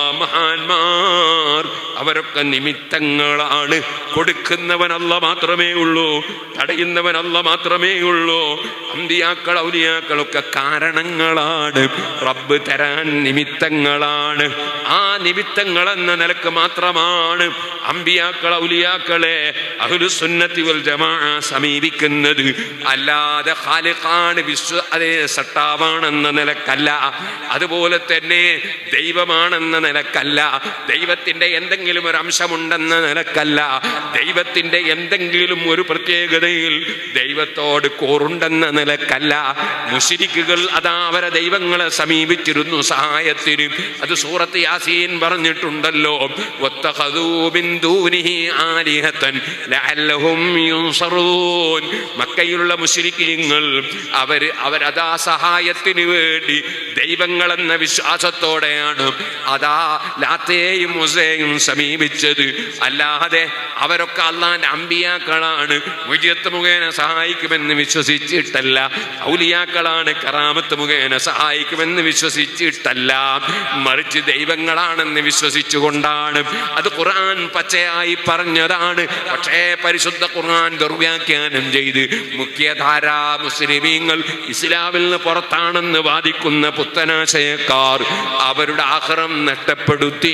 മഹാന്മാർ അവരൊക്കെ നിമിത്തങ്ങളാണ് കൊടുക്കുന്നവനല്ല മാത്രമേ ഉള്ളൂ തടയുന്നവനല്ല മാത്രമേ ഉള്ളൂ അന്തിയാക്കൾ ഔലിയാക്കളൊക്കെ കാരണങ്ങളാണ് റബ്ബ് തരാൻ നിമിത്തങ്ങളാണ് ആ നിമിത്തങ്ങൾ എന്ന നിലക്ക് മാത്രമാണ് അമ്പിയാക്കൾ ഔലിയാക്കളെ അഹുലുസുന്നത്തി വൽ ജമാ സമീപിക്കുന്നത് അല്ലാതെ ഖാലിഖാണ് വിശ്വ അതേ സട്ടാവാണെന്ന നിലക്കല്ല അതുപോലെ തന്നെ ദൈവമാണെന്ന നിലക്കല്ല ദൈവത്തിന്റെ എന്തെങ്കിലും ഒരു അംശമുണ്ടെന്ന നിലക്കല്ല ദൈവത്തിന്റെ എന്തെങ്കിലും ഒരു പ്രത്യേകതയിൽ ദൈവത്തോട് കോറുണ്ടെന്ന നിലക്കല്ല മുഷിരിക്കുകൾ അതാ അവരെ ദൈവങ്ങളെ സമീപിച്ചിരുന്നു സഹായത്തിന് അത് സൂറത്ത് യാസീൻ പറഞ്ഞിട്ടുണ്ടല്ലോ വത്തഖദൂ മിൻ ദൂനിഹി ആലിഹത്തൻ ലഅല്ലഹും യുൻസറൂൻ മക്കയിലുള്ള മുശ്രിക്കീങ്ങൾ അവർ അവരതാ സഹായത്തിന് വേണ്ടി ദൈവങ്ങളെന്ന വിശ്വാസത്തോടെയാണ് അതാ ലാത്തയെയും മുസയെയും സമീപിച്ചത് അല്ലാതെ അവരൊക്കെ അള്ളാന്റെ അമ്പിയാക്കളാണ് വിജയത്ത് മുഖേന സഹായിക്കുമെന്ന് വിശ്വസിച്ചിട്ടല്ല ഔലിയാക്കളാണ് കറാമത്ത് മുഖേന സഹായിക്കുമെന്ന് വിശ്വസിച്ചിട്ടല്ല മറിച്ച് ദൈവങ്ങളാണെന്ന് വിശ്വസിച്ചുകൊണ്ടാണ് അത് ഖുർആൻ പച്ചയായി പറഞ്ഞതാണ് പക്ഷേ പരിശുദ്ധ ഖുർആൻ ദുർവ്യാഖ്യാനം ചെയ്ത് മുഖ്യധാരാ മുസ്ലിമീങ്ങൾ ഇസ്ലാമിൽ നിന്ന് പുറത്താണെന്ന് വാദിക്കുന്ന പുത്തനാശയക്കാർ അവരുടെ ആഹ്റം നഷ്ടപ്പെടുത്തി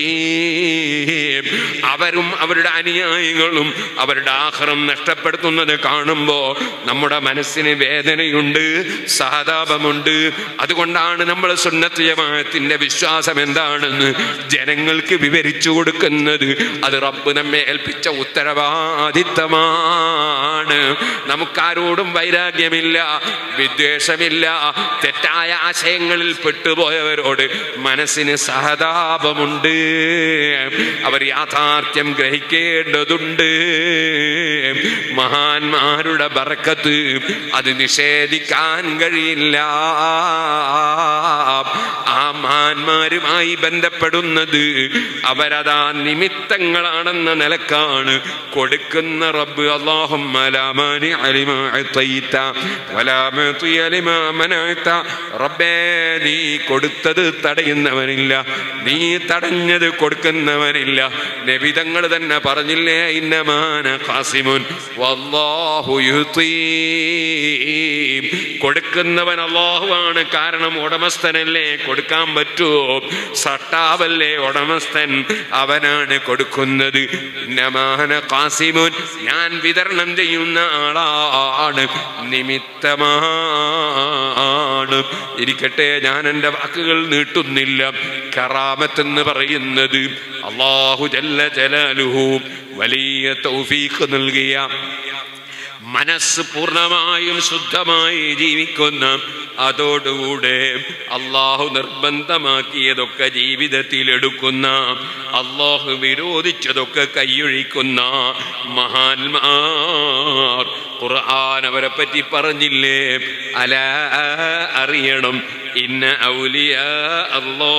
അവരും അവരുടെ അനുയായികളും അവരുടെ ആഹ്റം നഷ്ടപ്പെടുത്തുന്നത് കാണുമ്പോൾ നമ്മുടെ മനസ്സിന് വേദനയുണ്ട് സഹതാപമുണ്ട് അതുകൊണ്ടാണ് നമ്മൾ സുന്നത്ത് ജമാഅത്തിന്റെ വിശ്വാസം എന്താണെന്ന് ജനങ്ങൾക്ക് വിവരിച്ചു കൊടുക്കുന്നത് അത് റബ്ബ് നമ്മെ ഏൽപ്പിച്ച ഉത്തരവാദിത്തമാണ് നമുക്കാരോടും വൈരാഗ്യമില്ല വിദ്വേഷമില്ല തെറ്റായ ആശയങ്ങളിൽ പെട്ടുപോയവരോട് മനസ്സിന് സഹതാപമുണ്ട് അവർ യാഥാർത്ഥ്യം ഗ്രഹിക്കേണ്ടതുണ്ട് മഹാന്മാരുടെ ബർക്കത്ത് അത് നിഷേധിക്കാൻ കഴിയില്ല ആ മഹാന്മാരുമായി ബന്ധപ്പെടുന്നത് അവരതാ നിമിത്തങ്ങളാണെന്ന നിലക്കാണ് കൊടുക്കുന്ന റബ്ബ് അള്ളാഹും റബ്ബേ നീ കൊടുത്തത് തടയുന്നവനില്ല നീ തടഞ്ഞത് കൊടുക്കുന്നവനില്ല നബിതങ്ങൾ തന്നെ പറഞ്ഞില്ലേ ഇന്നമാന ഖാസിമുൻ വല്ലാഹു യുതീ കൊടുക്കുന്നവൻ അള്ളാഹുവാണ് കാരണം ഉടമസ്ഥനല്ലേ കൊടുക്കാൻ പറ്റുമോ സട്ടാവല്ലേ ഉടമസ്ഥൻ അവനാണ് കൊടുക്കുന്നത് നമാന കാസിമുൻ ഞാൻ വിതരണം ചെയ്യുന്ന ആളാണ് നിമിത്തമാണ് ഇരിക്കട്ടെ ഞാൻ എൻ്റെ വാക്കുകൾ നീട്ടുന്നില്ല കറാമത്ത് എന്ന് പറയുന്നത് അള്ളാഹു ജല്ല ജലാലുഹു വലിയ തൗഫീഖ് നൽകിയ മനസ്സ് പൂർണ്ണമായും ശുദ്ധമായി ജീവിക്കുന്ന അതോടുകൂടെ അള്ളാഹു നിർബന്ധമാക്കിയതൊക്കെ ജീവിതത്തിൽ എടുക്കുന്ന അള്ളാഹു വിരോധിച്ചതൊക്കെ കൈയൊഴിക്കുന്ന മഹാന്മാർ ഖുർആൻ അവരെ പറ്റി പറഞ്ഞില്ലേ അല അറിയണം ഇന്ന ഔലിയ അല്ലോ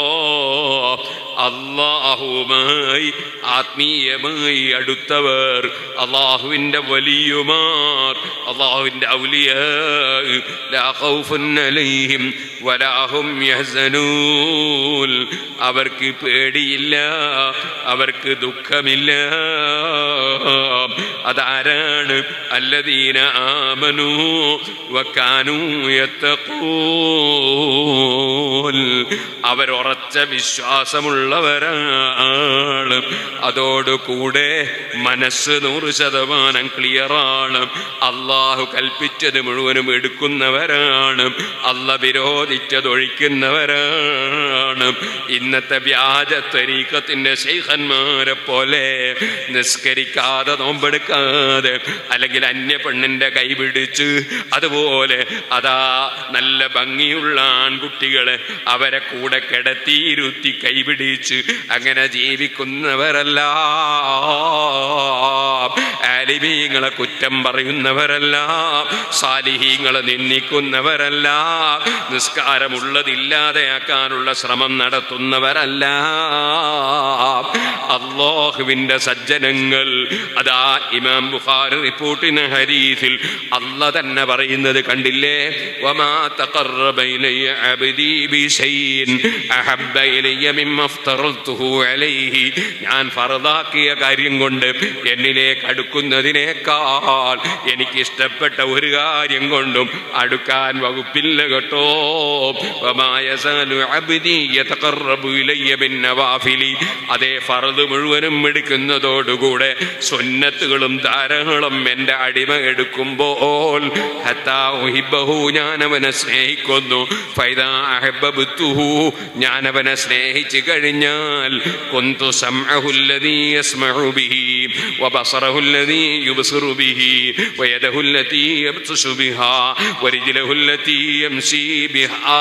അള്ളാഹുമായി ആത്മീയമായി അടുത്തവർ അള്ളാഹുവിൻ്റെ വലിയുമാർ അള്ളാഹുവിൻ്റെ ഔലിയ ലാ ഖൗഫുൻ അലൈഹിം വലാഹും യഹ്സനൂൻ അവർക്ക് പേടിയില്ല അവർക്ക് ദുഃഖമില്ല അതാരാണ് അല്ലദീന ആമനു വക്കാനു യത്തഖൂൻ പറയുമ്പോൾ അവരുറച്ച വിശ്വാസമുള്ളവരാണ് അതോടുകൂടെ മനസ്സ് നൂറ് ശതമാനം ക്ലിയറാണ് അള്ളാഹു കൽപ്പിച്ചത് മുഴുവനും എടുക്കുന്നവരാണ് അല്ല വിരോധിച്ചത് ഒഴിക്കുന്നവരാണ് ഇന്നത്തെ വ്യാജ തരീക്കത്തിന്റെ ശൈഖന്മാരെ പോലെ നിസ്കരിക്കാതെ നോമ്പെടുക്കാതെ അല്ലെങ്കിൽ അന്യ പെണ്ണിന്റെ കൈ പിടിച്ച് അതുപോലെ അതാ നല്ല ഭംഗിയുള്ള ആൺകുട്ടികളെ അവരെ കൂടെ കിടത്തിയിരുത്തി കൈപിടിച്ച് അങ്ങനെ ജീവിക്കുന്നവരല്ല ആലിമീങ്ങളെ കുറ്റം പറയുന്നവരല്ല സാലിഹീങ്ങളെ നിന്ദിക്കുന്നവരല്ല നിസ്കാരമുള്ളതില്ലാതെയാക്കാനുള്ള ശ്രമം നടത്തുന്നവരല്ല അള്ളാഹുവിന്റെ സജ്ജനങ്ങൾ അതാ ഇമാം ബുഖാരി റിപ്പോർട്ടിന് ഹരീസിൽ അല്ല തന്നെ പറയുന്നത് കണ്ടില്ലേ വമാ തഖറബ ഇലയ്യ അബ്ദി ബിശൈഇൻ അഹബ്ബ ഇലയ്യ മിമ്മ അഫ്തറതുഹു അലൈഹി ഞാൻ ഫർദാക്കിയ കാര്യം കൊണ്ട് എന്നിലേക്ക് അടുക്കുന്നതിനേക്കാൾ എനിക്ക് ഇഷ്ടപ്പെട്ട ഒരു കാര്യം കൊണ്ടും അടുക്കാൻ വകുപ്പില്ല കേട്ടോ വമാ യസാലു അബ്ദി യതഖറബു ഇലയ്യ ബിന്നവാഫിലി അതേ ഫർദ് മുഴുവനും എടുക്കുന്നതോടുകൂടെ സുന്നത്തുകളും ധാരാളം എൻ്റെ അടിമ എടുക്കുമ്പോൾ ഹത്താ ഉഹിബ്ബഹു ഞാൻ അവനെ സ്നേഹിക്കുന്നു ഫൈദാ അഹബ്ബത്തുഹു ഞാൻ അവനെ സ്നേഹിച്ചു കഴിഞ്ഞാൽ കുന്തു സംഅഹുല്ലദീ യസ്മഉ ബിഹി വബസറഹുല്ലദീ യുബ്സിറു ബിഹി വയദഹുല്ലതീ യബ്തസു ബിഹാ വരിജ്ലഹുല്ലതീ യംശി ബിഹാ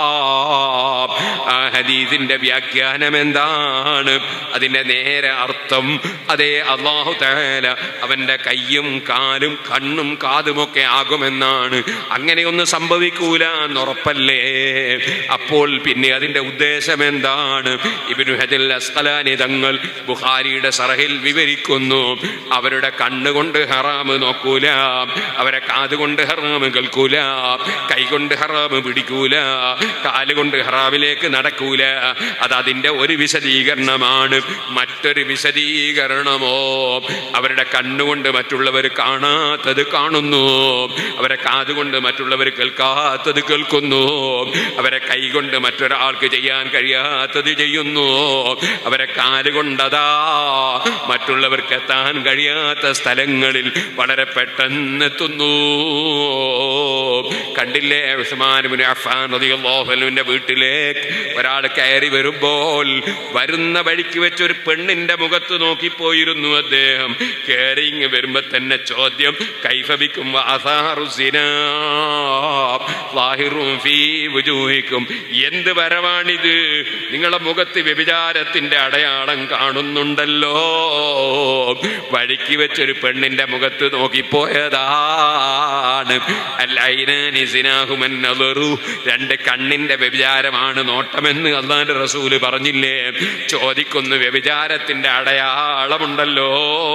ആ ഹദീസിന്റെ വ്യാഖ്യാനം എന്താണ് അതിന്റെ നേരെ അർത്ഥം അതേ അള്ളാഹു തആല അവന്റെ കയ്യും കാലും കണ്ണും കാതുമൊക്കെ ആകുമെന്നാണ് അങ്ങനെയൊന്നും സംഭവിക്കൂല എന്നുറപ്പല്ലേ അപ്പോൾ പിന്നെ അതിന്റെ ഉദ്ദേശം എന്താണ് ഇബ്നു ഹജൽ അസ്കലാനി തങ്ങൾ ബുഖാരിയുടെ സറഹിൽ വിവരിക്കുന്നു അവരുടെ കണ്ണുകൊണ്ട് ഹറാമ് നോക്കൂല അവരെ കാതുകൊണ്ട് ഹറാമ് കേൾക്കൂല കൈകൊണ്ട് ഹറാമ് പിടിക്കൂല കാലുകൊണ്ട് ഹറാമിലേക്ക് നടക്കൂല അത് അതിന്റെ ഒരു വിശദീകരണമാണ് മറ്റൊരു വിശദീകരണമോ അവരുടെ കണ്ണുകൊണ്ട് മറ്റുള്ളവർ കാണാത്തത് കാണുന്നു അവരെ കാതുകൊണ്ട് മറ്റുള്ളവർ കേൾക്കാത്തത് കേൾക്കുന്നു അവരെ കൈകൊണ്ട് മറ്റൊരാൾക്ക് ചെയ്യാൻ കഴിയാത്തത് ചെയ്യുന്നു അവരെ കാലുകൊണ്ടതാ മറ്റുള്ളവർക്ക് എത്താൻ കഴിയാത്ത സ്ഥലങ്ങളിൽ വളരെ പെട്ടെന്ന് എത്തുന്നു കണ്ടില്ലേ ഉസ്മാൻ ഇബ്നു അഫ്ഫാൻ റളിയല്ലാഹു അൻഹുവിന്റെ വീട്ടിലേക്ക് ഒരാൾ കയറി വരുമ്പോൾ വരുന്ന വഴിക്ക് വെച്ച് ഒരു പെണ്ണിന്റെ മുഖത്ത് നോക്കിപ്പോയിരുന്നു അദ്ദേഹം കയറി ഇങ്ങ് വരുമ്പോ തന്നെ ചോദ്യം കൈഫബിക്കും എന്ത് വരവാണിത് നിങ്ങളുടെ മുഖത്ത് വ്യഭിചാരത്തിന്റെ അടയാളം കാണുന്നുണ്ടല്ലോ വഴിക്ക് വെച്ചൊരു പെണ്ണിന്റെ മുഖത്ത് നോക്കിപ്പോയതാണ് അല്ലൈനാനിസിനാഹുമെന്നതൊരു രണ്ട് കണ്ണിന്റെ വ്യഭിചാരമാണ് നോട്ടമെന്ന് അള്ളാന്റെ റസൂല് പറഞ്ഞില്ലേ ചോദിക്കുന്നു വ്യഭിചാരത്തിന്റെ അടയാളമുണ്ടല്ലോ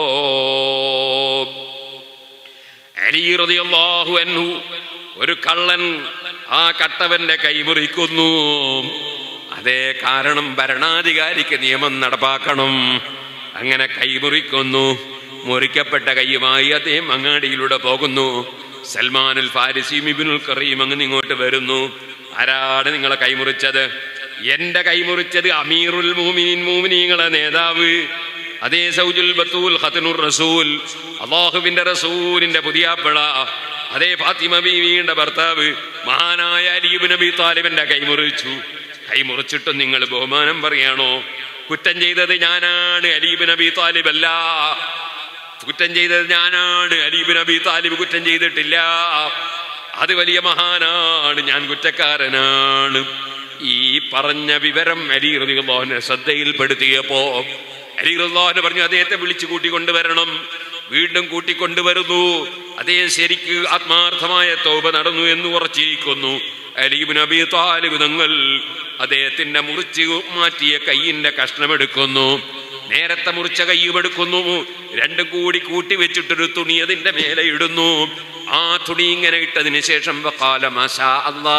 അലി റളിയല്ലാഹു അൻഹു ഒരു കള്ളൻ ആ കട്ടവന്റെ കൈമുറിക്കുന്നു അതേ കാരണം ഭരണാധികാരിക്ക് നിയമം നടപ്പാക്കണം അങ്ങനെ കൈമുറിക്കുന്നു മുറിക്കപ്പെട്ട കൈയുമായി അദ്ദേഹം അങ്ങാടിയിലൂടെ പോകുന്നു സൽമാനുൽ ഫാരിസിയും ഇബിനുൽ കറിയും അങ്ങനെ ഇങ്ങോട്ട് വരുന്നു ആരാണ് നിങ്ങളെ കൈമുറിച്ചത് എന്റെ കൈമുറിച്ചത് അമീറുൽ മൂമിനിൻ മൂമിനീങ്ങളെ നേതാവ് അതേ സൗജുൽ ബത്തൂൽ ഖത്തനുർ റസൂൽ അള്ളാഹുവിന്റെ റസൂലിന്റെ പുതിയാപ്പിള അതേ ഫാത്തിമ ബീവിയുടെ ഭർത്താവ് മഹാനായ അലീബ് നബി താലിബിന്റെ കൈമുറിച്ചു കൈമുറിച്ചിട്ടും നിങ്ങൾ ബഹുമാനം പറയാണോ കുറ്റം ചെയ്തത് ഞാനാണ് അലീബ് നബി താലിബ് അല്ല കുറ്റം ചെയ്തത് ഞാനാണ് അലീബ് നബി താലിബ് കുറ്റം ചെയ്തിട്ടില്ല അത് വലിയ മഹാനാണ് ഞാൻ കുറ്റക്കാരനാണ് ഈ പറഞ്ഞ വിവരം അലി റളിയല്ലാഹുവിനെ ശ്രദ്ധയിൽപ്പെടുത്തിയപ്പോ അലി റളിയല്ലാഹു പറഞ്ഞു അദ്ദേഹത്തെ വിളിച്ചു കൂട്ടിക്കൊണ്ടുവരണം വീണ്ടും കൂട്ടിക്കൊണ്ടുവരുന്നു അദ്ദേഹം ശരിക്ക് ആത്മാർത്ഥമായ തോപ നടന്നു എന്ന് ഉറച്ചിരിക്കുന്നു അലീബ് നബി താലിബ് തങ്ങൾ അദ്ദേഹത്തിന്റെ മുറിച്ച് മാറ്റിയ കയ്യിന്റെ കഷ്ണമെടുക്കുന്നു നേരത്തെ മുറിച്ച കയ്യുമെടുക്കുന്നു രണ്ടും കൂടി കൂട്ടി വെച്ചിട്ടൊരു തുണി അതിന്റെ മേലെ ഇടുന്നു ആ തുണി ഇങ്ങനെ ഇട്ടതിന് ശേഷം വഖാല മാഷാ അല്ലാ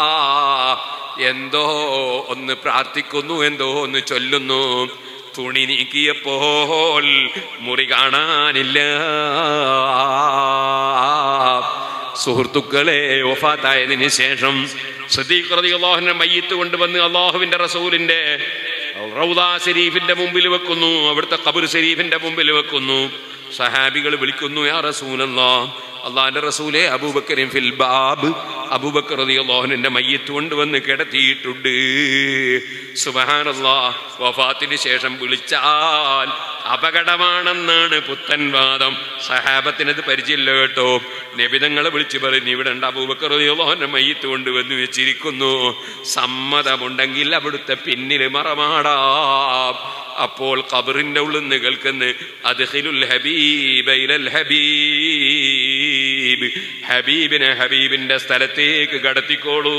എന്തോ ഒന്ന് പ്രാർത്ഥിക്കുന്നു എന്തോ ഒന്ന് ചൊല്ലുന്നു തുണി നീക്കിയപ്പോൾ മുറി കാണാനില്ല സുഹൃത്തുക്കളെ വഫാത്തായതിനു ശേഷം സദീഖ് റളിയല്ലാഹുവിന്റെ മയ്യത്ത് കൊണ്ടുവന്ന് അള്ളാഹുവിന്റെ റസൂലിന്റെ റൗദാ ശരീഫിന്റെ മുമ്പിൽ വെക്കുന്നു അവിടുത്തെ ഖബർ ശരീഫിന്റെ മുമ്പിൽ വെക്കുന്നു സഹാബികൾ വിളിക്കുന്നു യാ റസൂലല്ലാ അള്ളാഹിന്റെ റസൂലെ അബൂബക്കറിൻ ഫിൽ ബാബ് അബൂബക്കർ റളിയല്ലാഹുവിന്റെ മയ്യത്ത് കൊണ്ടുവന്ന് കിടത്തിയിട്ടുണ്ട് സുബ്ഹാനല്ലാ വഫാത്തിന് ശേഷം വിളിച്ചാൽ അപകടമാണെന്നാണ് പുത്തൻ വാദം സഹാബത്തിനത് പരിചയമില്ല കേട്ടോ നബിതങ്ങളെ വിളിച്ചു പറഞ്ഞു ഇവിടെ ഉണ്ട് അബൂബക്കർ റളിയല്ലാഹുവിന്റെ മയ്യത്ത് കൊണ്ടുവന്ന് വെച്ചിരിക്കുന്നു സമ്മതമുണ്ടെങ്കിൽ അവിടുത്തെ പിന്നിൽ മറമാടാം അപ്പോൾ ഖബറിന്റെ ഉള്ളിൽ നിന്ന് കേൾക്കുന്ന അദ്ഖിലുൽ ഹബീബ ഇലൽ ഹബീബ് ഹബീബിനെ ഹബീബിന്റെ സ്ഥലത്തേക്ക് കടത്തിക്കോളൂ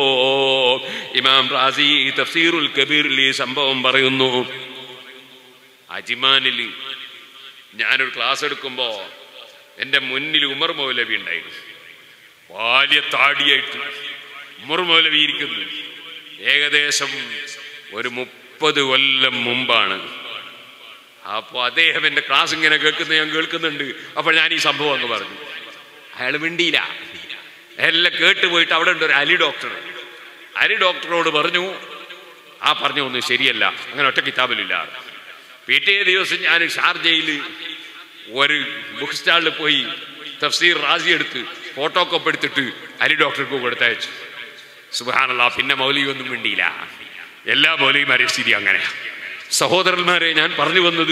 ഇമാം റാസി തഫ്സീറുൽ കബീറിൽ ഈ സംഭവം പറയുന്നു അജിമാനിൽ ഞാനൊരു ക്ലാസ് എടുക്കുമ്പോ എൻ്റെ മുന്നിൽ ഉമർ മൗലവി ഉണ്ടായിരുന്നു വലിയ താടിയായിട്ട് ഉമർ മൗലവി ഇരിക്കുന്നു ഏകദേശം ഒരു മുപ്പത് കൊല്ലം മുമ്പാണ് അപ്പോൾ അദ്ദേഹം എൻ്റെ ക്ലാസ് ഇങ്ങനെ കേൾക്കുന്നത് ഞാൻ കേൾക്കുന്നുണ്ട് അപ്പോൾ ഞാൻ ഈ സംഭവം അങ്ങ് പറഞ്ഞു അയാൾ മിണ്ടിയില്ല എല്ലാം കേട്ട് പോയിട്ട് അവിടെ ഉണ്ട് ഒരു അലി ഡോക്ടർ അലി ഡോക്ടറോട് പറഞ്ഞു ആ പറഞ്ഞു ഒന്നും ശരിയല്ല അങ്ങനെ ഒറ്റ കിതാബിലില്ല പിറ്റേ ദിവസം ഞാൻ ഷാർജയിൽ ഒരു ബുക്ക് സ്റ്റാളിൽ പോയി തഫ്സീർ റാസി എടുത്ത് ഫോട്ടോ കോപ്പ് എടുത്തിട്ട് അലി ഡോക്ടർക്ക് കൊടുത്തയച്ചു സുബാനല്ല പിന്നെ മൗലി ഒന്നും മിണ്ടിയില്ല എല്ലാ മൗലിമാരെയും സ്ഥിതി അങ്ങനെ സഹോദരന്മാരെ ഞാൻ പറഞ്ഞു വന്നത്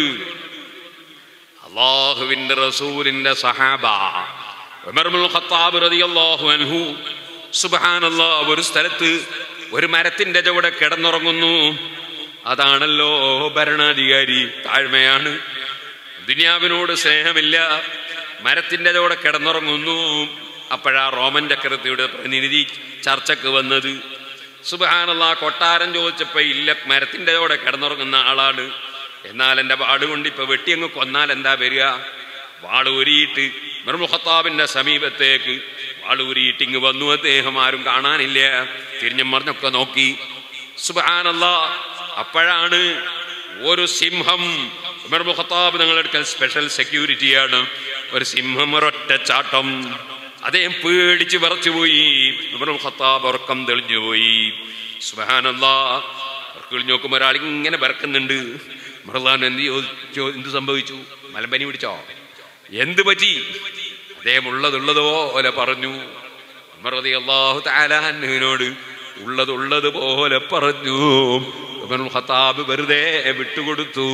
അള്ളാഹുവിന്റെ റസൂലിന്റെ സഹാബ ഉമർമുൽ ഖത്താബ് റളിയല്ലാഹു അൻഹു സുബ്ഹാനല്ലാഹ് ഒരു സ്ഥലത്ത് ഒരു മരത്തിന്റെ ചുവടെ കിടന്നുറങ്ങുന്നു അതാണല്ലോ ഭരണാധികാരി താഴ്മയാണ് ദുനിയാവിനോട് സ്നേഹമില്ല മരത്തിന്റെ ചുവടെ കിടന്നുറങ്ങുന്നു അപ്പോഴാ റോമൻ ചക്രവർത്തിയുടെ പ്രതിനിധി ചർച്ചക്ക് വന്നത് സുബാനുള്ള കൊട്ടാരം ചോദിച്ചപ്പോ ഇല്ല മരത്തിന്റെ ചുവടെ കിടന്നുറങ്ങുന്ന ആളാണ് എന്നാൽ എൻ്റെ വാട് കൊണ്ട് ഇപ്പൊ വെട്ടിയങ്ങ് കൊന്നാൽ എന്താ വരിക വാളൂരിയിട്ട് മിർമുഖത്താബിന്റെ സമീപത്തേക്ക് വാളൂരിയിട്ട് ഇങ്ങ് വന്നു അദ്ദേഹം ആരും കാണാനില്ല തിരിഞ്ഞും മറിഞ്ഞൊക്കെ നോക്കി സുബാനല്ല അപ്പോഴാണ് ഒരു സിംഹം ഉമർ മുഖത്താബ് ഞങ്ങളെടുക്കൽ സ്പെഷ്യൽ സെക്യൂരിറ്റിയാണ് ഒരു സിംഹം ഒരൊറ്റ ചാട്ടം അദ്ദേഹം പേടിച്ച് വിറച്ചുപോയി ഉമർ മുഖത്താബ് ഉറക്കം തെളിഞ്ഞുപോയി സുബാനല്ലാ ഉറക്കം നോക്കുമ്പോൾ ഒരാൾ ഇങ്ങനെ വിറക്കുന്നുണ്ട് മൃദാൻ എന്ത് ചോദിച്ചോ എന്ത് സംഭവിച്ചു മലമ്പനി പിടിച്ചോ എന്ത് പറ്റി അദ്ദേഹം ഉള്ളതുള്ളതുപോലെ പറഞ്ഞു ഉമർ റളിയല്ലാഹു തആല അൻഹുവിനോട് ഉള്ളതുള്ളത് പോലെ പറഞ്ഞു ഉമറുൽ ഖത്താബ് വെറുതെ വിട്ടുകൊടുത്തു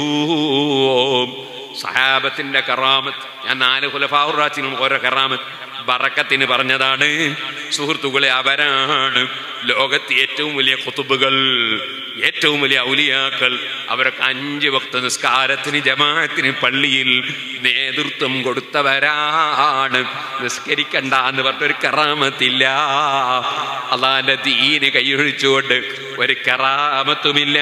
സഹാബത്തിന്റെ കറാമത്ത് ഞാൻ നാല് ഖുലഫാഉറാച്ചിനും ഓരോ കറാമത്ത് ബറക്കത്തിന് പറഞ്ഞതാണ് സുഹൃത്തുക്കളെ അവരാണ് ലോകത്ത് ഏറ്റവും വലിയ കുത്തുബുകൾ ഏറ്റവും വലിയ ഔലിയാക്കൾ അവരൊക്കെ അഞ്ച് വക്ത നിസ്കാരത്തിന് ജമാഅത്തിന് പള്ളിയിൽ നേതൃത്വം കൊടുത്തവരാണ് നിസ്കരിക്കണ്ട എന്ന് പറഞ്ഞൊരു കറാമത്തില്ല അള്ളാന്റെ ദീന് കൈയൊഴിച്ചുകൊണ്ട് ഒരു കറാമത്തുമില്ല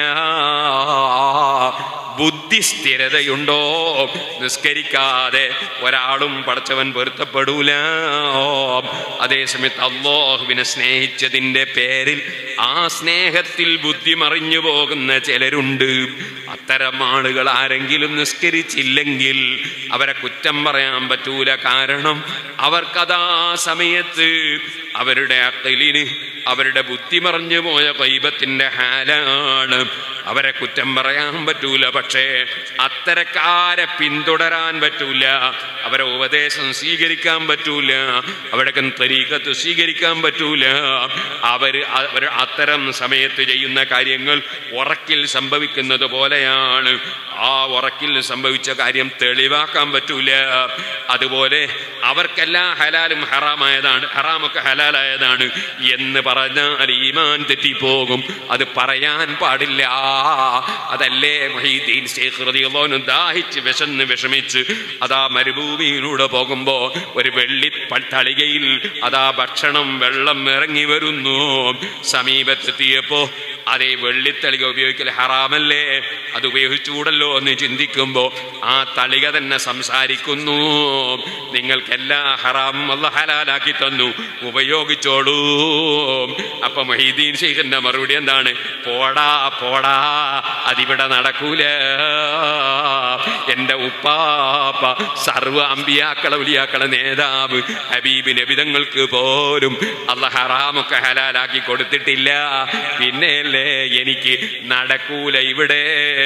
ബുദ്ധി സ്ഥിരതയുണ്ടോ നിസ്കരിക്കാതെ ഒരാളും പടച്ചവൻ പൊരുത്തപ്പെടൂല അതേസമയത്ത് അള്ളാഹുവിനെ സ്നേഹിച്ചതിൻ്റെ പേരിൽ ആ സ്നേഹത്തിൽ ബുദ്ധി മറിഞ്ഞു പോകുന്ന ചിലരുണ്ട് അത്തരം ആളുകൾ ആരെങ്കിലും നിസ്കരിച്ചില്ലെങ്കിൽ അവരെ കുറ്റം പറയാൻ പറ്റൂല കാരണം അവർക്കതാ സമയത്ത് അവരുടെ അക്കലിന് അവരുടെ ബുദ്ധി മറിഞ്ഞു പോയ കൈബത്തിന്റെ ഹാലാണ് അവരെ കുറ്റം പറയാൻ പറ്റൂല പക്ഷേ അത്തരക്കാരെ പിന്തുടരാൻ പറ്റൂല അവരെ ഉപദേശം സ്വീകരിക്കാൻ പറ്റൂല അവരുടെ തരീക്കത്ത് സ്വീകരിക്കാൻ പറ്റൂല അവര് അവർ അത്തരം സമയത്ത് ചെയ്യുന്ന കാര്യങ്ങൾ ഉറക്കിൽ സംഭവിക്കുന്നത് പോലെയാണ് ആ ഉറക്കിൽ സംഭവിച്ച കാര്യം തെളിവാക്കാൻ പറ്റൂല അതുപോലെ അവർക്കെല്ലാം ഹലാലും ഹറാമായതാണ് ഹറാമൊക്കെ ഹലാലായതാണ് എന്ന് പറഞ്ഞാൽ ഈമാൻ തെറ്റിപ്പോകും അത് പറയാൻ പാടില്ല അതല്ലേ മൊഹീദ്ദീൻ ശേഖ് റളിയല്ലാഹു ദാഹിച്ച് വിശന്ന് വിഷമിച്ച് അതാ മരുഭൂമിയിലൂടെ പോകുമ്പോ ഒരു വെള്ളി പ- തളികയിൽ അതാ ഭക്ഷണം വെള്ളം ഇറങ്ങി വരുന്നു സമീപത്തെത്തിയപ്പോ അതേ വെള്ളിത്തളിക ഉപയോഗിക്കൽ ഹറാമല്ലേ അത് ഉപയോഗിച്ചുകൂടല്ലോ എന്ന് ചിന്തിക്കുമ്പോൾ ആ തളിക തന്നെ സംസാരിക്കുന്നു നിങ്ങൾക്ക് എല്ലാ ഹറാമും അല്ല ഹലാലാക്കി തന്നു ഉപയോഗിച്ചോളൂ അപ്പൊ മഹീദീൻ ഷെയ്ഖിന്റെ മറുപടി എന്താണ് പോടാ പോടാ അതിവിടെ നടക്കൂല എന്റെ ഉപ്പാപ്പ സർവ അമ്പിയാക്കളെ ഉലിയാക്കളെ നേതാവ് ഹബീബ് നബിതങ്ങൾക്ക് പോലും അല്ല ഹറാമൊക്കെ ഹലാലാക്കി കൊടുത്തിട്ടില്ല പിന്നെയല്ലേ എനിക്ക് നടക്കൂല ഇവിടെ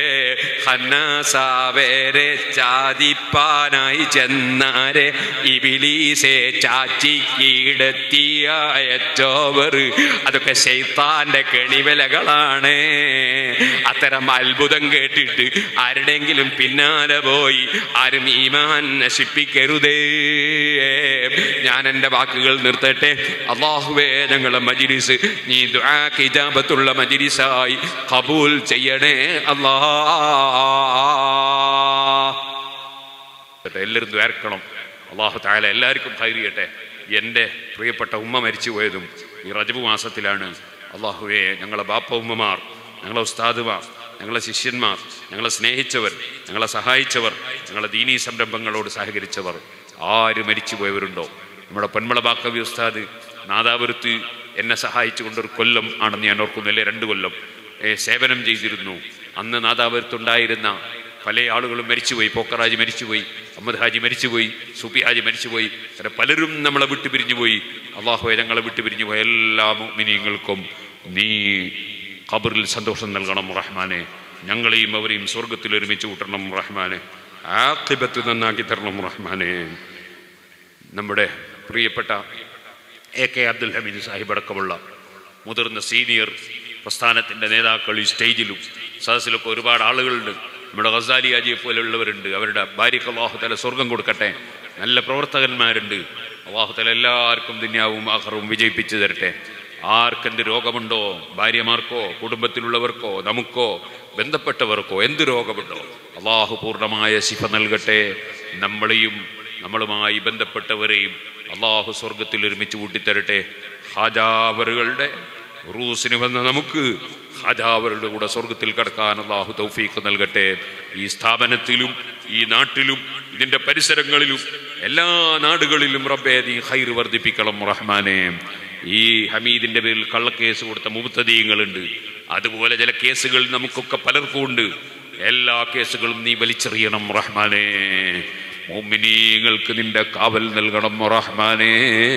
ഹന്നാസാവേരെ ചാതിപ്പാനായി ചെന്നാരെ ഇബിലീസെ ചാച്ചിക്കീടത്തിയച്ചോവർ അതൊക്കെ ശൈത്താന്റെ കെണിവിലകളാണ് അത്തരം അത്ഭുതം കേട്ടിട്ട് ആരുടെങ്കിലും പിന്നാലെ പോയി ആരും ഈമാൻ നശിപ്പിക്കരുതേ ഞാൻ എൻ്റെ വാക്കുകൾ നിർത്തട്ടെ അള്ളാഹുവേ ഞങ്ങളെ മജിരിസ് നീ ദുആക്ക് ഇജാബത്തുള്ള മജിരിസായി കബൂൽ ചെയ്യണേ അല്ലാ എല്ലാവരും ദ്വാർക്കണം അള്ളാഹു താല എല്ലാവർക്കും ഹൈറിയട്ടെ എൻ്റെ പ്രിയപ്പെട്ട ഉമ്മ മരിച്ചു പോയതും ഈ റജബ് മാസത്തിലാണ് അള്ളാഹുവെ ഞങ്ങളെ ബാപ്പ ഉമ്മമാർ ഞങ്ങളെ ഉസ്താദുമാർ ഞങ്ങളെ ശിഷ്യന്മാർ ഞങ്ങളെ സ്നേഹിച്ചവർ ഞങ്ങളെ സഹായിച്ചവർ ഞങ്ങളെ ദീനീ സംരംഭങ്ങളോട് സഹകരിച്ചവർ ആര് മരിച്ചു പോയവരുണ്ടോ നമ്മുടെ പൊന്മള ബാക്കവി ഉസ്താദ് നാദാപുരത്ത് എന്നെ സഹായിച്ചുകൊണ്ടൊരു കൊല്ലം ആണെന്ന് ഞാൻ ഓർക്കുന്നില്ലേ രണ്ട് കൊല്ലം ഏ, സേവനം ചെയ്തിരുന്നു അന്ന് നാദാപുരത്തുണ്ടായിരുന്ന പല ആളുകളും മരിച്ചുപോയി പോക്കറാജി മരിച്ചുപോയി അഹമ്മദ് ഹാജി മരിച്ചുപോയി സുഫി ഹാജി മരിച്ചുപോയി അങ്ങനെ പലരും നമ്മളെ വിട്ടു പിരിഞ്ഞുപോയി അള്ളാഹുവെ ഞങ്ങളെ വിട്ടു പിരിഞ്ഞുപോയ എല്ലാ മിനിങ്ങൾക്കും നീ ഖബറിൽ സന്തോഷം നൽകണം റഹ്മാനെ ഞങ്ങളെയും അവരെയും സ്വർഗത്തിൽ ഒരുമിച്ച് കൂട്ടണം റഹ്മാനെ ആക്കിബത്ത് നന്നാക്കി തരണം റഹ്മാനെ നമ്മുടെ പ്രിയപ്പെട്ട എ കെ അബ്ദുൽ ഹമീദ് സാഹിബ് അടക്കമുള്ള മുതിർന്ന സീനിയർ പ്രസ്ഥാനത്തിൻ്റെ നേതാക്കൾ ഈ സ്റ്റേജിലും സദസ്സിലൊക്കെ ഒരുപാട് ആളുകളുണ്ട് നമ്മുടെ ഗസാലി അജിയെ പോലെയുള്ളവരുണ്ട് അവരുടെ ഭാര്യയ്ക്ക് അള്ളാഹുതല സ്വർഗം കൊടുക്കട്ടെ നല്ല പ്രവർത്തകന്മാരുണ്ട് അള്ളാഹുതല എല്ലാവർക്കും ദുന്യാവും ആഹ്റവും വിജയിപ്പിച്ചു തരട്ടെ ആർക്കെന്ത് രോഗമുണ്ടോ ഭാര്യമാർക്കോ കുടുംബത്തിലുള്ളവർക്കോ നമുക്കോ ബന്ധപ്പെട്ടവർക്കോ എന്ത് രോഗമുണ്ടോ അള്ളാഹു പൂർണ്ണമായ ശിഫ നൽകട്ടെ നമ്മളെയും നമ്മളുമായി ബന്ധപ്പെട്ടവരെയും അള്ളാഹു സ്വർഗത്തിൽ ഒരുമിച്ച് കൂട്ടിത്തരട്ടെ ഹാജാവറുകളുടെ റൂസിന് വന്ന നമുക്ക് ഹാജാവറുടെ കൂടെ സ്വർഗത്തിൽ കടക്കാൻ അള്ളാഹു തൗഫീഖ് നൽകട്ടെ ഈ സ്ഥാപനത്തിലും ഈ നാട്ടിലും ഇതിന്റെ പരിസരങ്ങളിലും എല്ലാ നാടുകളിലും റബ്ബേ നീ ഹൈർ വർദ്ധിപ്പിക്കണം റഹ്മാനെ ഈ ഹമീദിന്റെ പേരിൽ കള്ളക്കേസ് കൊടുത്ത മുബത്തദീയങ്ങളുണ്ട് അതുപോലെ ചില കേസുകൾ നമുക്കൊക്കെ പലർക്കും ഉണ്ട് എല്ലാ കേസുകളും നീ വലിച്ചെറിയണം റഹ്മാനെ മുഅ്മിനീങ്ങൾക്ക് നിന്റെ കാവൽ നൽകണം റഹ്മാനെ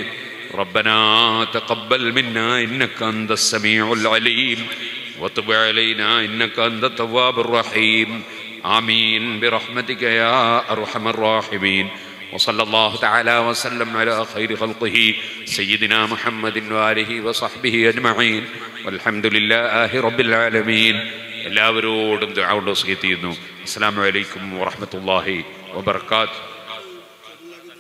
ربنا تقبل منا انك انت السميع العليم وتب علينا انك انت التواب الرحيم امين برحمتك يا ارحم الراحمين وصلى الله تعالى وسلم على خير خلقه سيدنا محمد واله وصحبه اجمعين والحمد لله رب العالمين എല്ലാവരോടും ദുആ കൊണ്ട് വസിയത്ത് ചെയ്യുന്നു അസ്സലാമു അലൈക്കും വറഹ്മത്തുള്ളാഹി വബർക്കാത്തു